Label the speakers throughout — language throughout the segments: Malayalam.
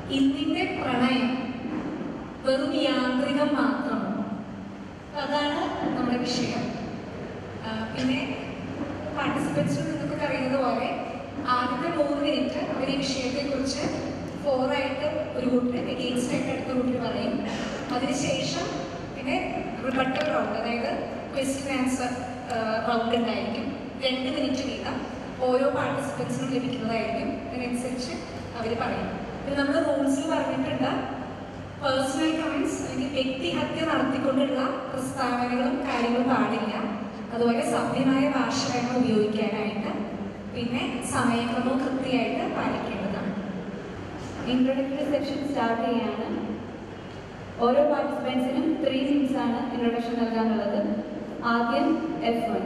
Speaker 1: ഇന്നിന്റെ പ്രണയം വെറും യാന്ത്രികം മാത്രമാണ് അതാണ് നമ്മുടെ വിഷയം ആ, പിന്നെ പാർട്ടിസിപ്പൻസിൽ നിങ്ങൾക്ക് അറിയുന്നത് പോലെ ആദ്യത്തെ മൂന്ന് മിനിറ്റ് അവർ ഈ വിഷയത്തെക്കുറിച്ച് ഫോറായിട്ട് ഒരു കൂട്ടർ എഗെയിൻസ്റ്റ് ആയിട്ട് അടുത്ത കൂട്ടർ പറയും അതിനുശേഷം പിന്നെ റിബട്ടൽ റൗണ്ട് അതായത് ക്വസ്റ്റ്യൻ ആൻസർ റൗണ്ട് ഉണ്ടായിരിക്കും രണ്ട് മിനിറ്റ് വീതം ഓരോ പാർട്ടിസിപ്പൻസിനും ലഭിക്കുന്നതായിരിക്കും അതിനനുസരിച്ച് അവർ പറയും പിന്നെ നമ്മൾ റൂൾസിൽ പറഞ്ഞിട്ടുണ്ട് പേഴ്സണൽ കമൻസ് അല്ലെങ്കിൽ വ്യക്തിഹത്യ നടത്തിക്കൊണ്ടുള്ള പ്രസ്താവനകളും കാര്യങ്ങളും പാടില്ല അതുപോലെ സഭ്യമായ ഭാഷ വേണം ഉപയോഗിക്കാനായിട്ട് പിന്നെ സമയക്രമവും കൃത്യമായിട്ട് പാലിക്കേണ്ടതാണ്
Speaker 2: ഇൻട്രൊഡക്ടറി സെക്ഷൻ സ്റ്റാർട്ട് ചെയ്യാണ് ഓരോ പാർട്ടിസിപ്പൻസിനും ത്രീ മിനിറ്റ്സ് ആണ് ഇൻട്രൊഡക്ഷൻ നൽകാനുള്ളത് ആദ്യം എഫ് വൺ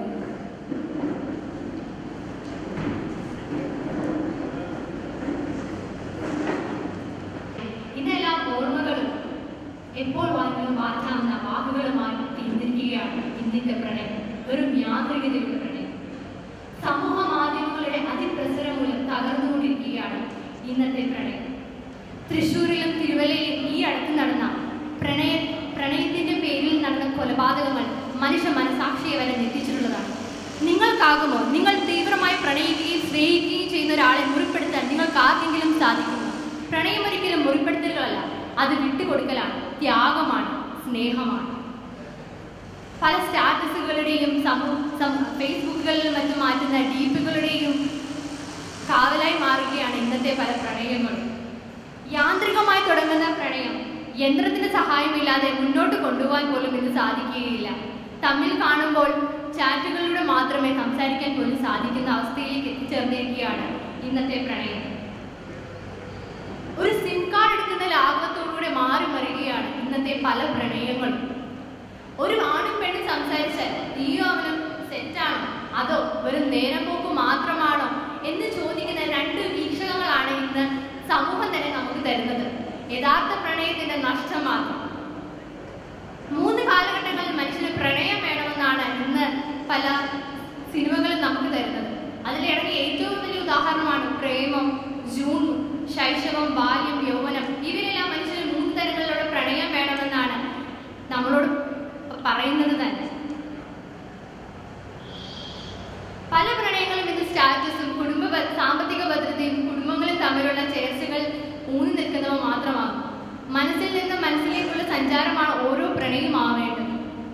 Speaker 3: ഇതെല്ലാം ഓർമ്മകളും എപ്പോൾ വാങ്ങിയാലും മാറ്റാവുന്ന വാക്കുകളുമായി തീർന്നിരിക്കുകയാണ് ഇന്നത്തെ പ്രണയം ഒരു യാന്ത്രികതയുടെ പ്രണയം സമൂഹ മാധ്യമങ്ങളുടെ അതിപ്രസരം മൂലം തകർന്നുകൊണ്ടിരിക്കുകയാണ് ഇന്നത്തെ പ്രണയം തൃശ്ശൂരിലും തിരുവല്ലയിലും ഈ അടുത്ത് നടന്ന പ്രണയ പ്രണയത്തിന്റെ പേരിൽ നടന്ന കൊലപാതകങ്ങൾ മനുഷ്യ മനസാക്ഷിയെ വരെ ഞെട്ടിച്ചിട്ടുള്ളതാണ് നിങ്ങൾക്കാകുമോ നിങ്ങൾ തീവ്രമായി പ്രണയിക്കുകയും സ്നേഹിക്കുകയും ചെയ്യുന്ന ഒരാളെ മുറിപ്പെടുത്താൻ നിങ്ങൾക്ക് ആർക്കെങ്കിലും സാധിക്കുമോ പ്രണയം ഒരിക്കലും മുറിപ്പെടുത്തലുകളല്ല അത് വിട്ടുകൊടുക്കലാണ് ത്യാഗമാണ് സ്നേഹമാണ് പല സ്റ്റാറ്റസുകളുടെയും സമൂഹ സം- ഫേസ്ബുക്കുകളിലും മറ്റും മാറ്റുന്ന ഡീപ്പുകളുടെയും കാവലായി മാറുകയാണ് ഇന്നത്തെ പല പ്രണയങ്ങളും യാന്ത്രികമായി തുടങ്ങുന്ന പ്രണയം യന്ത്രത്തിന്റെ സഹായമില്ലാതെ മുന്നോട്ട് കൊണ്ടുപോകാൻ പോലും ഇത് സാധിക്കുകയില്ല തമ്മിൽ കാണുമ്പോൾ ചാറ്റുകളിലൂടെ മാത്രമേ സംസാരിക്കാൻ പോലും സാധിക്കുന്ന അവസ്ഥയിലേക്ക് എത്തിച്ചേർന്നിരിക്കുകയാണ് ഇന്നത്തെ പ്രണയം ഒരു സിം കാർഡ് എടുക്കുന്ന ലാഭത്തോടുകൂടെ മാറി മറിയുകയാണ് ഇന്നത്തെ പല പ്രണയങ്ങളും ഒരു ആണും പെണ്ണും സംസാരിച്ചാൽ നീയോ അവനും സെറ്റാണോ അതോ വെറും നേരം പോക്ക് മാത്രമാണോ എന്ന് ചോദിക്കുന്ന രണ്ട് വീക്ഷണങ്ങളാണ് ഇന്ന് സമൂഹം തന്നെ നമുക്ക് തരുന്നത് യഥാർത്ഥ പ്രണയത്തിന്റെ നഷ്ടം മാത്രം മൂന്ന് കാലഘട്ടങ്ങളിൽ മനുഷ്യന് പ്രണയം വേണമെന്നാണ് ഇന്ന് പല സിനിമകളും നമുക്ക് തരുന്നത് അതിലിടയ്ക്ക് ഏറ്റവും വലിയ ഉദാഹരണമാണ് പ്രേമം ജൂൺ ശൈശവം ബാല്യം യൗവനം ഇവരെല്ലാം മനുഷ്യന് മൂന്ന് തരങ്ങളിലുള്ള പ്രണയം വേണമെന്നാണ് നമ്മളോട് പറയുന്നത് തന്നെ പല പ്രണയങ്ങളും ഇന്ന് സ്റ്റാറ്റസും കുടുംബ ഭ- സാമ്പത്തിക ഭദ്രതയും കുടുംബങ്ങളും തമ്മിലുള്ള ചേർച്ചകൾ ഊന്നി നിൽക്കുന്നവ മാത്രമാകും മനസ്സിൽ നിന്ന് മനസ്സിലേക്കുള്ള സഞ്ചാരമാണ് ഓരോ പ്രണയം ആവേണ്ടത്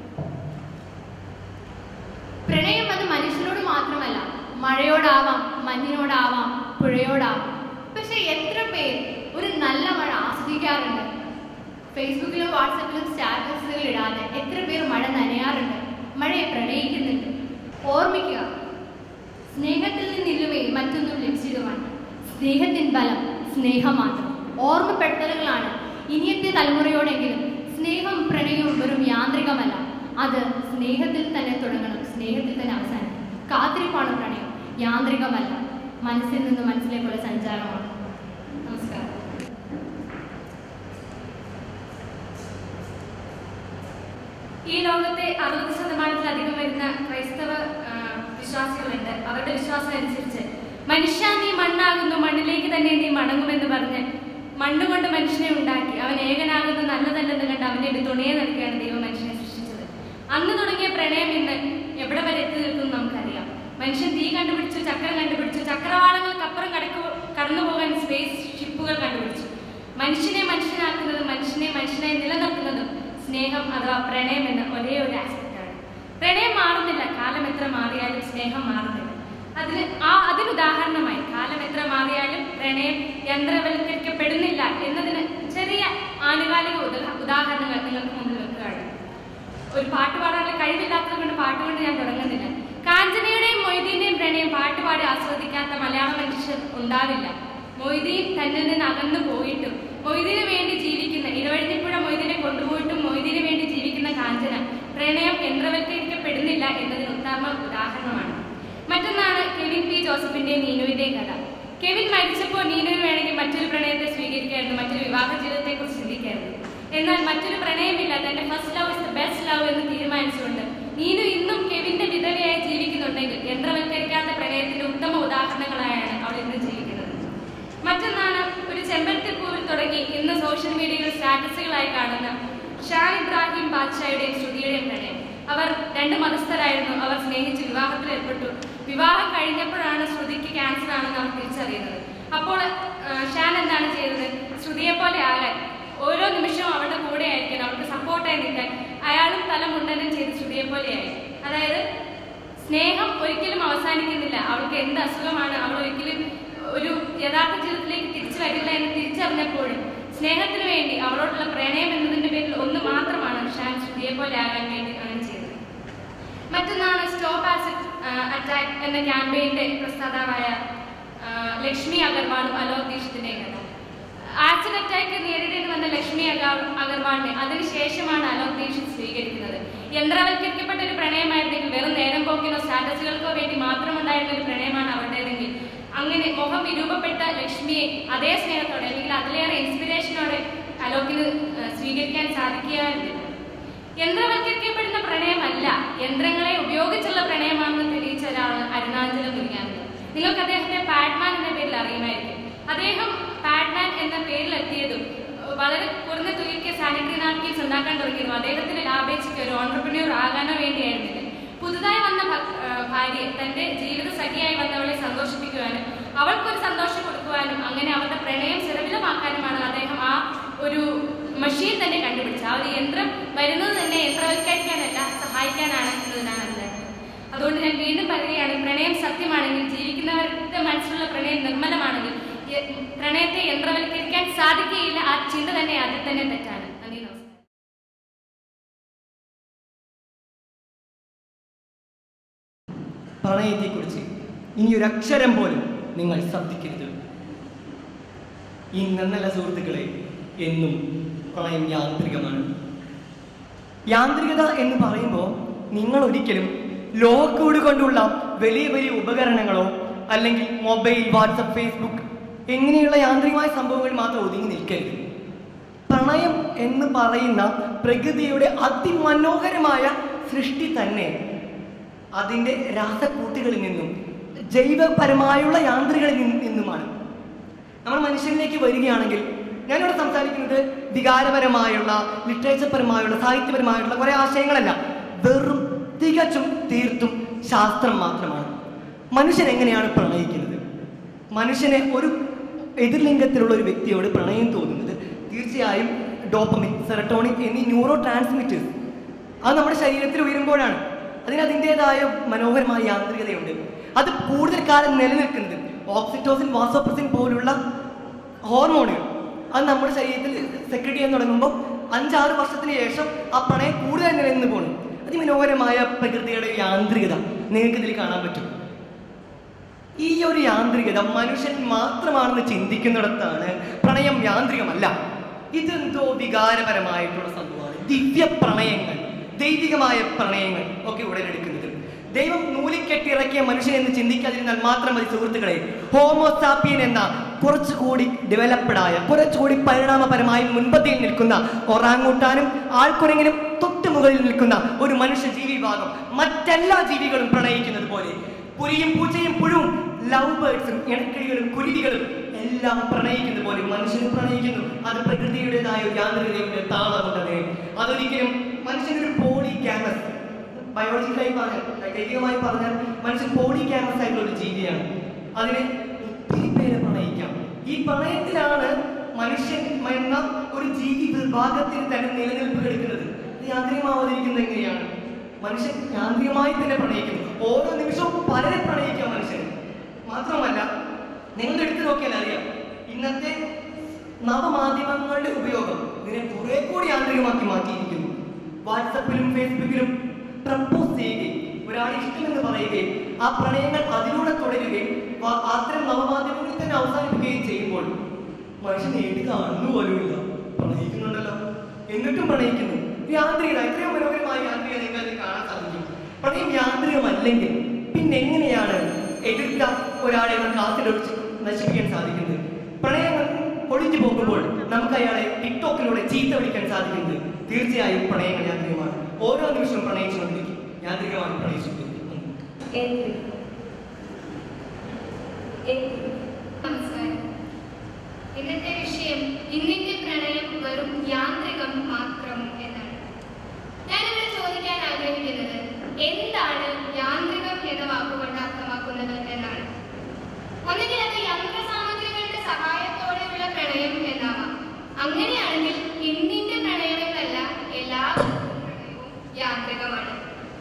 Speaker 3: പ്രണയം അത് മനുഷ്യനോട് മാത്രമല്ല മഴയോടാവാം മഞ്ഞിനോടാവാം പുഴയോടാവാം പക്ഷെ എത്ര പേർ ഒരു നല്ല മഴ ആസ്വദിക്കാറുണ്ട് ഫേസ്ബുക്കിലും വാട്സപ്പിലും സ്റ്റാറ്റസുകൾ ഇടാതെ എത്ര പേർ മഴ നനയാറുണ്ട് മഴയെ പ്രണയിക്കുന്നുണ്ട് ഓർമ്മിക്കുക സ്നേഹത്തിൽ നിന്നിലുമേ മറ്റൊന്നും ലഭിച്ചിടുവാൻ സ്നേഹത്തിൻ ബലം സ്നേഹം മാത്രം ഓർമ്മപ്പെടുത്തലുകളാണ് ഇനിയത്തെ തലമുറയോടെങ്കിലും സ്നേഹം പ്രണയവും വെറും യാന്ത്രികമല്ല അത് സ്നേഹത്തിൽ തന്നെ തുടങ്ങണം സ്നേഹത്തിൽ തന്നെ അവസാനിക്കും കാത്തിരിപ്പാണ് പ്രണയം യാന്ത്രികമല്ല മനസ്സിൽ നിന്ന് മനസ്സിലേക്കുള്ള സഞ്ചാരമാണ് നമസ്കാരം
Speaker 4: ഈ ലോകത്തെ അറുപത് ശതമാനത്തിലധികം വരുന്ന ക്രൈസ്തവ ആ, വിശ്വാസികളുണ്ട് അവരുടെ വിശ്വാസം അനുസരിച്ച് മനുഷ്യ നീ മണ്ണാകുന്നു മണ്ണിലേക്ക് തന്നെ നീ മടങ്ങുമെന്ന് പറഞ്ഞ് മണ്ണുകൊണ്ട് മനുഷ്യനെ ഉണ്ടാക്കി അവൻ ഏകനാകുന്ന നല്ലതല്ലെന്ന് കണ്ട് അവനെ ഒരു തുണയെ നൽകിയാണ് ദൈവം മനുഷ്യനെ സൃഷ്ടിച്ചത് അന്ന് തുടങ്ങിയ പ്രണയം ഇന്ന് എവിടെ വരെ എത്തി നിൽക്കുന്നു നമുക്കറിയാം മനുഷ്യൻ തീ കണ്ടുപിടിച്ചു ചക്രം കണ്ടുപിടിച്ചു ചക്രവാളങ്ങൾക്കപ്പുറം കടക്കു കടന്നു പോകാൻ സ്പേസ് ഷിപ്പുകൾ കണ്ടുപിടിച്ചു മനുഷ്യനെ മനുഷ്യനാക്കുന്നതും മനുഷ്യനെ മനുഷ്യനായി നിലനിർത്തുന്നതും സ്നേഹം അഥവാ പ്രണയം എന്ന ഒരേ ഒരു ആസ്പെക്റ്റാണ് പ്രണയം മാറുന്നില്ല കാലം എത്ര മാറിയാലും സ്നേഹം മാറുന്നില്ല അതിന് ആ അതിനുദാഹരണമായി കാലം എത്ര മാറിയാലും പ്രണയം യന്ത്രവൽക്കരിക്കപ്പെടുന്നില്ല എന്നതിന് ചെറിയ ആനുകാലിക ഉദാ- ഉദാഹരണങ്ങൾ നിങ്ങൾക്ക് മുന്നിൽ വെക്കുകയാണ് ഒരു പാട്ട് പാടാനുള്ള കഴിവില്ലാത്തത് കൊണ്ട് പാട്ട് കൊണ്ട് ഞാൻ തുടങ്ങുന്നില്ല കാഞ്ചനയുടെയും മൊയ്തീന്റെയും പ്രണയം പാട്ട് പാടി ആസ്വദിക്കാത്ത മലയാള മനുഷ്യർ ഉണ്ടാവില്ല മൊയ്തീൻ തന്നിൽ നിന്ന് അകന്നു പോയിട്ടും മൊയ്തീന് വേണ്ടി ജീവിക്കുന്ന ഇടവഴിഞ്ഞപ്പുഴ മൊയ്തീനെ കൊണ്ടുപോയിട്ടും മൊയ്തീന് വേണ്ടി ജീവിക്കുന്ന കാഞ്ചന പ്രണയം യന്ത്രവൽക്കരിക്കപ്പെടുന്നില്ല എന്നതിന് ഉത്തമ ഉദാഹരണമാണ് മറ്റൊന്നാണ് കെവിൻ പി ജോസഫിന്റെയും നീനുവിന്റെയും കഥ കെവിൻ മരിച്ചപ്പോൾ നീനുവിന് വേണമെങ്കിൽ മറ്റൊരു പ്രണയത്തെ സ്വീകരിക്കായിരുന്നു മറ്റൊരു വിവാഹ ജീവിതത്തെ കുറിച്ച് ചിന്തിക്കായിരുന്നു എന്നാൽ മറ്റൊരു പ്രണയമില്ല തന്റെ first love is the best love എന്ന് തീരുമാനിച്ചുകൊണ്ട് നീനു ഇന്നും കെവിന്റെ വിധവയായി ജീവിക്കുന്നുണ്ടെങ്കിൽ യന്ത്രവൽക്കരിക്കാത്ത പ്രണയത്തിന്റെ ഉത്തമ ഉദാഹരണങ്ങളായാണ് അവൾ ഇന്ന് ജീവിക്കുന്നത് മറ്റൊന്നാണ് ഒരു ചെമ്പരത്തി പൂവിൽ തുടങ്ങി സോഷ്യൽ മീഡിയയിൽ സ്റ്റാറ്റസുകളായി കാണുന്ന ഷാൻ ഇബ്രാഹിം ബാദ്ഷായുടെയും ശ്രുതിയുടെയും പ്രണയം അവർ രണ്ട് മതസ്ഥരായിരുന്നു അവർ സ്നേഹിച്ച് വിവാഹത്തിൽ ഏർപ്പെട്ടു വിവാഹം കഴിഞ്ഞപ്പോഴാണ് ശ്രുതിക്ക് ക്യാൻസർ ആണെന്ന് അവർ തിരിച്ചറിയുന്നത് അപ്പോൾ ആ, ഷാൻ എന്താണ് ചെയ്തത് ശ്രുതിയെ പോലെ ആകാൻ ഓരോ നിമിഷവും അവളുടെ കൂടെ ആയിരിക്കാൻ അവൾക്ക് സപ്പോർട്ടായി നിൽക്കാൻ അയാളും തല മുണ്ടനം ചെയ്ത് ശ്രുതിയെ പോലെയായി അതായത് സ്നേഹം ഒരിക്കലും അവസാനിക്കുന്നില്ല അവൾക്ക് എന്ത് അസുഖമാണ് അവൾ ഒരിക്കലും ഒരു യഥാർത്ഥ ജീവിതത്തിലേക്ക് തിരിച്ചു വരില്ല എന്ന് തിരിച്ചറിഞ്ഞപ്പോഴും സ്നേഹത്തിന് വേണ്ടി അവളോടുള്ള പ്രണയം എന്നതിന്റെ പേരിൽ ഒന്ന് മാത്രമാണ് ഷാൻ ശ്രുതിയെ പോലെ ആകാൻ വേണ്ടി അങ്ങനെ ചെയ്തത് മറ്റൊന്നാണ് സ്റ്റോപ്പ് ആസിഡ് അറ്റാക്ക് എന്ന ക്യാമ്പയിന്റെ പ്രസ്താതാവായ ആ, ലക്ഷ്മി അഗർവാളും അലോക് ദീക്ഷിത്തിന്റെയും കഥ ആസിഡ് അറ്റാക്ക് നേരിടേണ്ടി വന്ന ലക്ഷ്മി അഗർ- അഗർവാളിനെ അതിനുശേഷമാണ് അലോക് ദീക്ഷിത് സ്വീകരിക്കുന്നത് യന്ത്രവൽക്കരിക്കപ്പെട്ട ഒരു പ്രണയമായിരുന്നെങ്കിൽ വെറും നേരം പോക്കിനോ സ്റ്റാറ്റസുകൾക്കോ വേണ്ടി മാത്രമുണ്ടായിരുന്ന ഒരു പ്രണയമാണ് അവരുടേതെങ്കിൽ അങ്ങനെ മുഖം വിരൂപപ്പെട്ട ലക്ഷ്മിയെ അതേ സ്നേഹത്തോടെ അല്ലെങ്കിൽ അതിലേറെ ഇൻസ്പിറേഷനോടെ അലോക്കിന് ആ, സ്വീകരിക്കാൻ സാധിക്കുകയായിരുന്നില്ല യന്ത്രവൽക്കരിക്കപ്പെടുന്ന പ്രണയമല്ല യന്ത്രങ്ങളെ ഉപയോഗിച്ചുള്ള പ്രണയമാണെന്ന് തെളിയിച്ച ഒരാളാണ് അരുണാചലം മുരുകാനന്ദൻ നിങ്ങൾക്ക് അദ്ദേഹത്തെ പാഡ്മാൻ എന്ന പേരിൽ അറിയുമായിരിക്കും അദ്ദേഹം പാഡ്മാൻ എന്ന പേരിലെത്തിയതും ഏഹ്, വളരെ കുറഞ്ഞ തുകയ്ക്ക് സാനിറ്ററി നാപ്കിൻസ് ഉണ്ടാക്കാൻ തുടങ്ങിയതും അദ്ദേഹത്തിന്റെ ലാഭേച്ഛയ്ക്ക് ഒരു ഓൺടർപ്രന്യൂർ ആകാനോ വേണ്ടിയായിരുന്നില്ല പുതുതായി വന്ന ഭ- ഏഹ്, ഭാര്യയെ തന്റെ ജീവിത സഖിയായി വന്നവളെ സന്തോഷിപ്പിക്കുവാനും അവൾക്കൊരു സന്തോഷം കൊടുക്കുവാനും അങ്ങനെ അവരുടെ പ്രണയം ചെലവിലമാക്കാനുമാണ് അദ്ദേഹം ആ ഒരു മെഷീൻ തന്നെ കണ്ടുപിടിച്ചത് ആ ഒരു യന്ത്രം വരുന്നത് തന്നെ യന്ത്രവൽക്കരിക്കാനല്ല സഹായിക്കാനാണ് എന്നതിനാണ് അദ്ദേഹം അതുകൊണ്ട് ഞാൻ വീണ്ടും പറയുകയാണ് പ്രണയം സത്യമാണെങ്കിൽ ജീവിക്കുന്നവരുടെ മനസ്സിലുള്ള പ്രണയം നിർമ്മലമാണെങ്കിൽ യ- പ്രണയത്തെ യന്ത്രവൽക്കരിക്കാൻ സാധിക്കുകയില്ല ആ ചിന്ത തന്നെ അതിൽ തന്നെ തെറ്റാണ് നന്ദി നമസ്കാരം
Speaker 5: പ്രണയത്തെക്കുറിച്ച് ഇനി ഒരു അക്ഷരം പോലും നിങ്ങൾ ശബ്ദിക്കരുത് ഈ നന്നല്ല സുഹൃത്തുക്കളെ എന്നും പ്രണയം യാന്ത്രികമാണ് യാന്ത്രികത എന്ന് പറയുമ്പോൾ നിങ്ങൾ ഒരിക്കലും ലോക്കോട് കൊണ്ടുള്ള വലിയ വലിയ ഉപകരണങ്ങളോ അല്ലെങ്കിൽ മൊബൈൽ വാട്സപ്പ് ഫേസ്ബുക്ക് ഇങ്ങനെയുള്ള യാന്ത്രികമായ സംഭവങ്ങൾ മാത്രം ഒതുങ്ങി നിൽക്കരുത് പ്രണയം എന്ന് പറയുന്ന പ്രകൃതിയുടെ അതിമനോഹരമായ സൃഷ്ടി തന്നെ അതിൻ്റെ രാസക്കൂട്ടുകളിൽ നിന്നും ജൈവപരമായുള്ള യാന്ത്രികളിൽ നിന്നും- നിന്നുമാണ് നമ്മൾ മനുഷ്യനിലേക്ക് വരികയാണെങ്കിൽ ഞാനിവിടെ സംസാരിക്കുന്നത് വികാരപരമായുള്ള ലിറ്ററേച്ചർപരമായുള്ള സാഹിത്യപരമായുള്ള കുറേ ആശയങ്ങളല്ല വെറും തികച്ചും തീർത്തും ശാസ്ത്രം മാത്രമാണ് മനുഷ്യൻ എങ്ങനെയാണ് പ്രണയിക്കുന്നത് മനുഷ്യനെ ഒരു എതിർലിംഗത്തിലുള്ള ഒരു വ്യക്തിയോട് പ്രണയം തോന്നുന്നത് തീർച്ചയായും ഡോപ്പമിൻ സെറട്ടോണിൻ എന്നീ ന്യൂറോ ട്രാൻസ്മിറ്റേഴ്സ് അത് നമ്മുടെ ശരീരത്തിൽ ഉയരുമ്പോഴാണ് അതിന് അതിൻ്റെതായ മനോഹരമായ യാന്ത്രികതയുണ്ട് അത് കൂടുതൽ കാലം നിലനിൽക്കുന്നത് ഓക്സിറ്റോസിൻ വാസോപ്രസിൻ പോലുള്ള ഹോർമോണുകൾ അത് നമ്മുടെ ശരീരത്തിൽ സെക്രട്ട് ചെയ്യാൻ തുടങ്ങുമ്പോൾ അഞ്ചാറ് വർഷത്തിന് ശേഷം ആ പ്രണയം കൂടുതൽ നിലനിന്ന് പോകണം അതിമനോഹരമായ പ്രകൃതിയുടെ യാന്ത്രികത നിങ്ങൾക്ക് ഇതിൽ കാണാൻ പറ്റും ഈ ഒരു യാന്ത്രികത മനുഷ്യൻ മാത്രമാണെന്ന് ചിന്തിക്കുന്നിടത്താണ് പ്രണയം യാന്ത്രികമല്ല ഇതെന്തോ വികാരപരമായിട്ടുള്ള സംഭവമാണ് ദിവ്യ പ്രണയങ്ങൾ ദൈവികമായ പ്രണയങ്ങൾ ഒക്കെ ഉടലെടുക്കുന്നത് ദൈവം നൂലിക്കെട്ടിറക്കിയ മനുഷ്യൻ എന്ന് ചിന്തിക്കാതിരുന്നാൽ മാത്രം മതി സുഹൃത്തുക്കളെ ഹോമോസാപ്പിയൻ എന്ന കുറച്ചുകൂടി ഡെവലപ്ഡായ കുറച്ചുകൂടി പരിണാമപരമായി മുൻപന്തിയിൽ നിൽക്കുന്ന ഒറാങ്ങൂട്ടാനും ആൾക്കുരങ്ങിനും തൊട്ട് മുകളിൽ നിൽക്കുന്ന ഒരു മനുഷ്യ ജീവി വിഭാഗം മറ്റെല്ലാ ജീവികളും പ്രണയിക്കുന്നത് പോലെ പുലിയും പൂച്ചയും പുഴുവും ലവ് ബേർഡ്സും ഇണക്കിളികളും കുരുവികളും എല്ലാം പ്രണയിക്കുന്ന പോലെ മനുഷ്യനും പ്രണയിക്കുന്നു അത് പ്രകൃതിയുടേതായ ഒരു യാന്ത്രികതയുടെ താളമുണ്ടതിന് അതൊരിക്കലും മനുഷ്യനൊരു പോളി ക്യാമസ് ബയോളജിക്കലായി പറഞ്ഞാൽ ദൈവികമായി പറഞ്ഞാൽ മനുഷ്യൻ പോളി ക്യാമസ് ആയിട്ടുള്ള ഒരു ജീവിയാണ് അതിനെ ഒത്തിരി പേരെ പ്രണയിക്കാം ഈ പ്രണയത്തിലാണ് മനുഷ്യൻ എന്ന ഒരു ജീവി വിഭാഗത്തിന് തന്നെ നിലനിൽപ്പ് എടുക്കുന്നത് ഇത് യാന്ത്രികമാവാതിരിക്കുന്നത് എങ്ങനെയാണ് മനുഷ്യൻ യാന്ത്രികമായി തന്നെ പ്രണയിക്കുന്നു ഓരോ നിമിഷവും പലരെ പ്രണയിക്കാം മനുഷ്യൻ മാത്രമല്ല നിങ്ങൾ എടുത്തു നോക്കിയാൽ അറിയാം ഇന്നത്തെ നവമാധ്യമങ്ങളുടെ ഉപയോഗം ഇതിനെ കുറെ കൂടി യാന്ത്രികമാക്കി മാറ്റിയിരിക്കുന്നു വാട്സപ്പിലും ഫേസ്ബുക്കിലും പ്രപ്പോസ് ചെയ്യുകയും ഒരാളെ ഇഷ്ടമെന്ന് പറയുകയും ആ പ്രണയങ്ങൾ അതിലൂടെ തുടരുകയും വ- അത്തരം നവമാധ്യമങ്ങളിൽ തന്നെ അവസാനിപ്പിക്കുകയും ചെയ്യുമ്പോൾ മനുഷ്യൻ ഏത് കാണുന്നു പോലുമില്ല പ്രണയിക്കുന്നുണ്ടല്ലോ എന്നിട്ടും പ്രണയിക്കുന്നു യാന്ത്രികത എത്രയോ മനോഹരമായ യാന്ത്രികത നിങ്ങൾക്ക് അതിൽ കാണാൻ സാധിക്കും പ്രണയം യാന്ത്രികമല്ലെങ്കിൽ പിന്നെ എങ്ങനെയാണ് എതിർത്ത ഒരാളെ നമുക്ക് ആസിലൊഴിച്ച് നശിപ്പിക്കാൻ സാധിക്കുന്നത് പ്രണയം ഒളിഞ്ഞു പോകുമ്പോൾ നമുക്ക് അയാളെ ടിക്ടോക്കിലൂടെ ചീത്ത വിളിക്കാൻ സാധിക്കുന്നത് തീർച്ചയായും പ്രണയങ്ങൾ യാന്ത്രികമാണ് ഓരോ നിമിഷവും പ്രണയിച്ചുകൊണ്ടിരിക്കും യാന്ത്രികമായി പ്രണയിച്ചുകൊണ്ടിരിക്കും
Speaker 2: ഏപ്രിൽ ഏപ്രിൽ
Speaker 3: നമസ്കാരം ഇന്നത്തെ വിഷയം ഇന്നിന്റെ പ്രണയം
Speaker 6: വെറും യാന്ത്രികം മാത്രം എന്നാണ് ഞാനിവിടെ ചോദിക്കാൻ ആഗ്രഹിക്കുന്നത് എന്താണ് യാന്ത്രികം എന്ന വാക്കുകൊണ്ട് അർത്ഥമാക്കുന്നത് എന്നാണ് ഒന്നുകിൽ അത് യന്ത്രസാമഗ്രികളുടെ സഹായത്തോടെയുള്ള പ്രണയം എന്നാവാം അങ്ങനെയാണെങ്കിൽ ഇന്നിന്റെ പ്രണയം എന്നല്ല എല്ലാ പ്രണയവും യാന്ത്രികമാണ്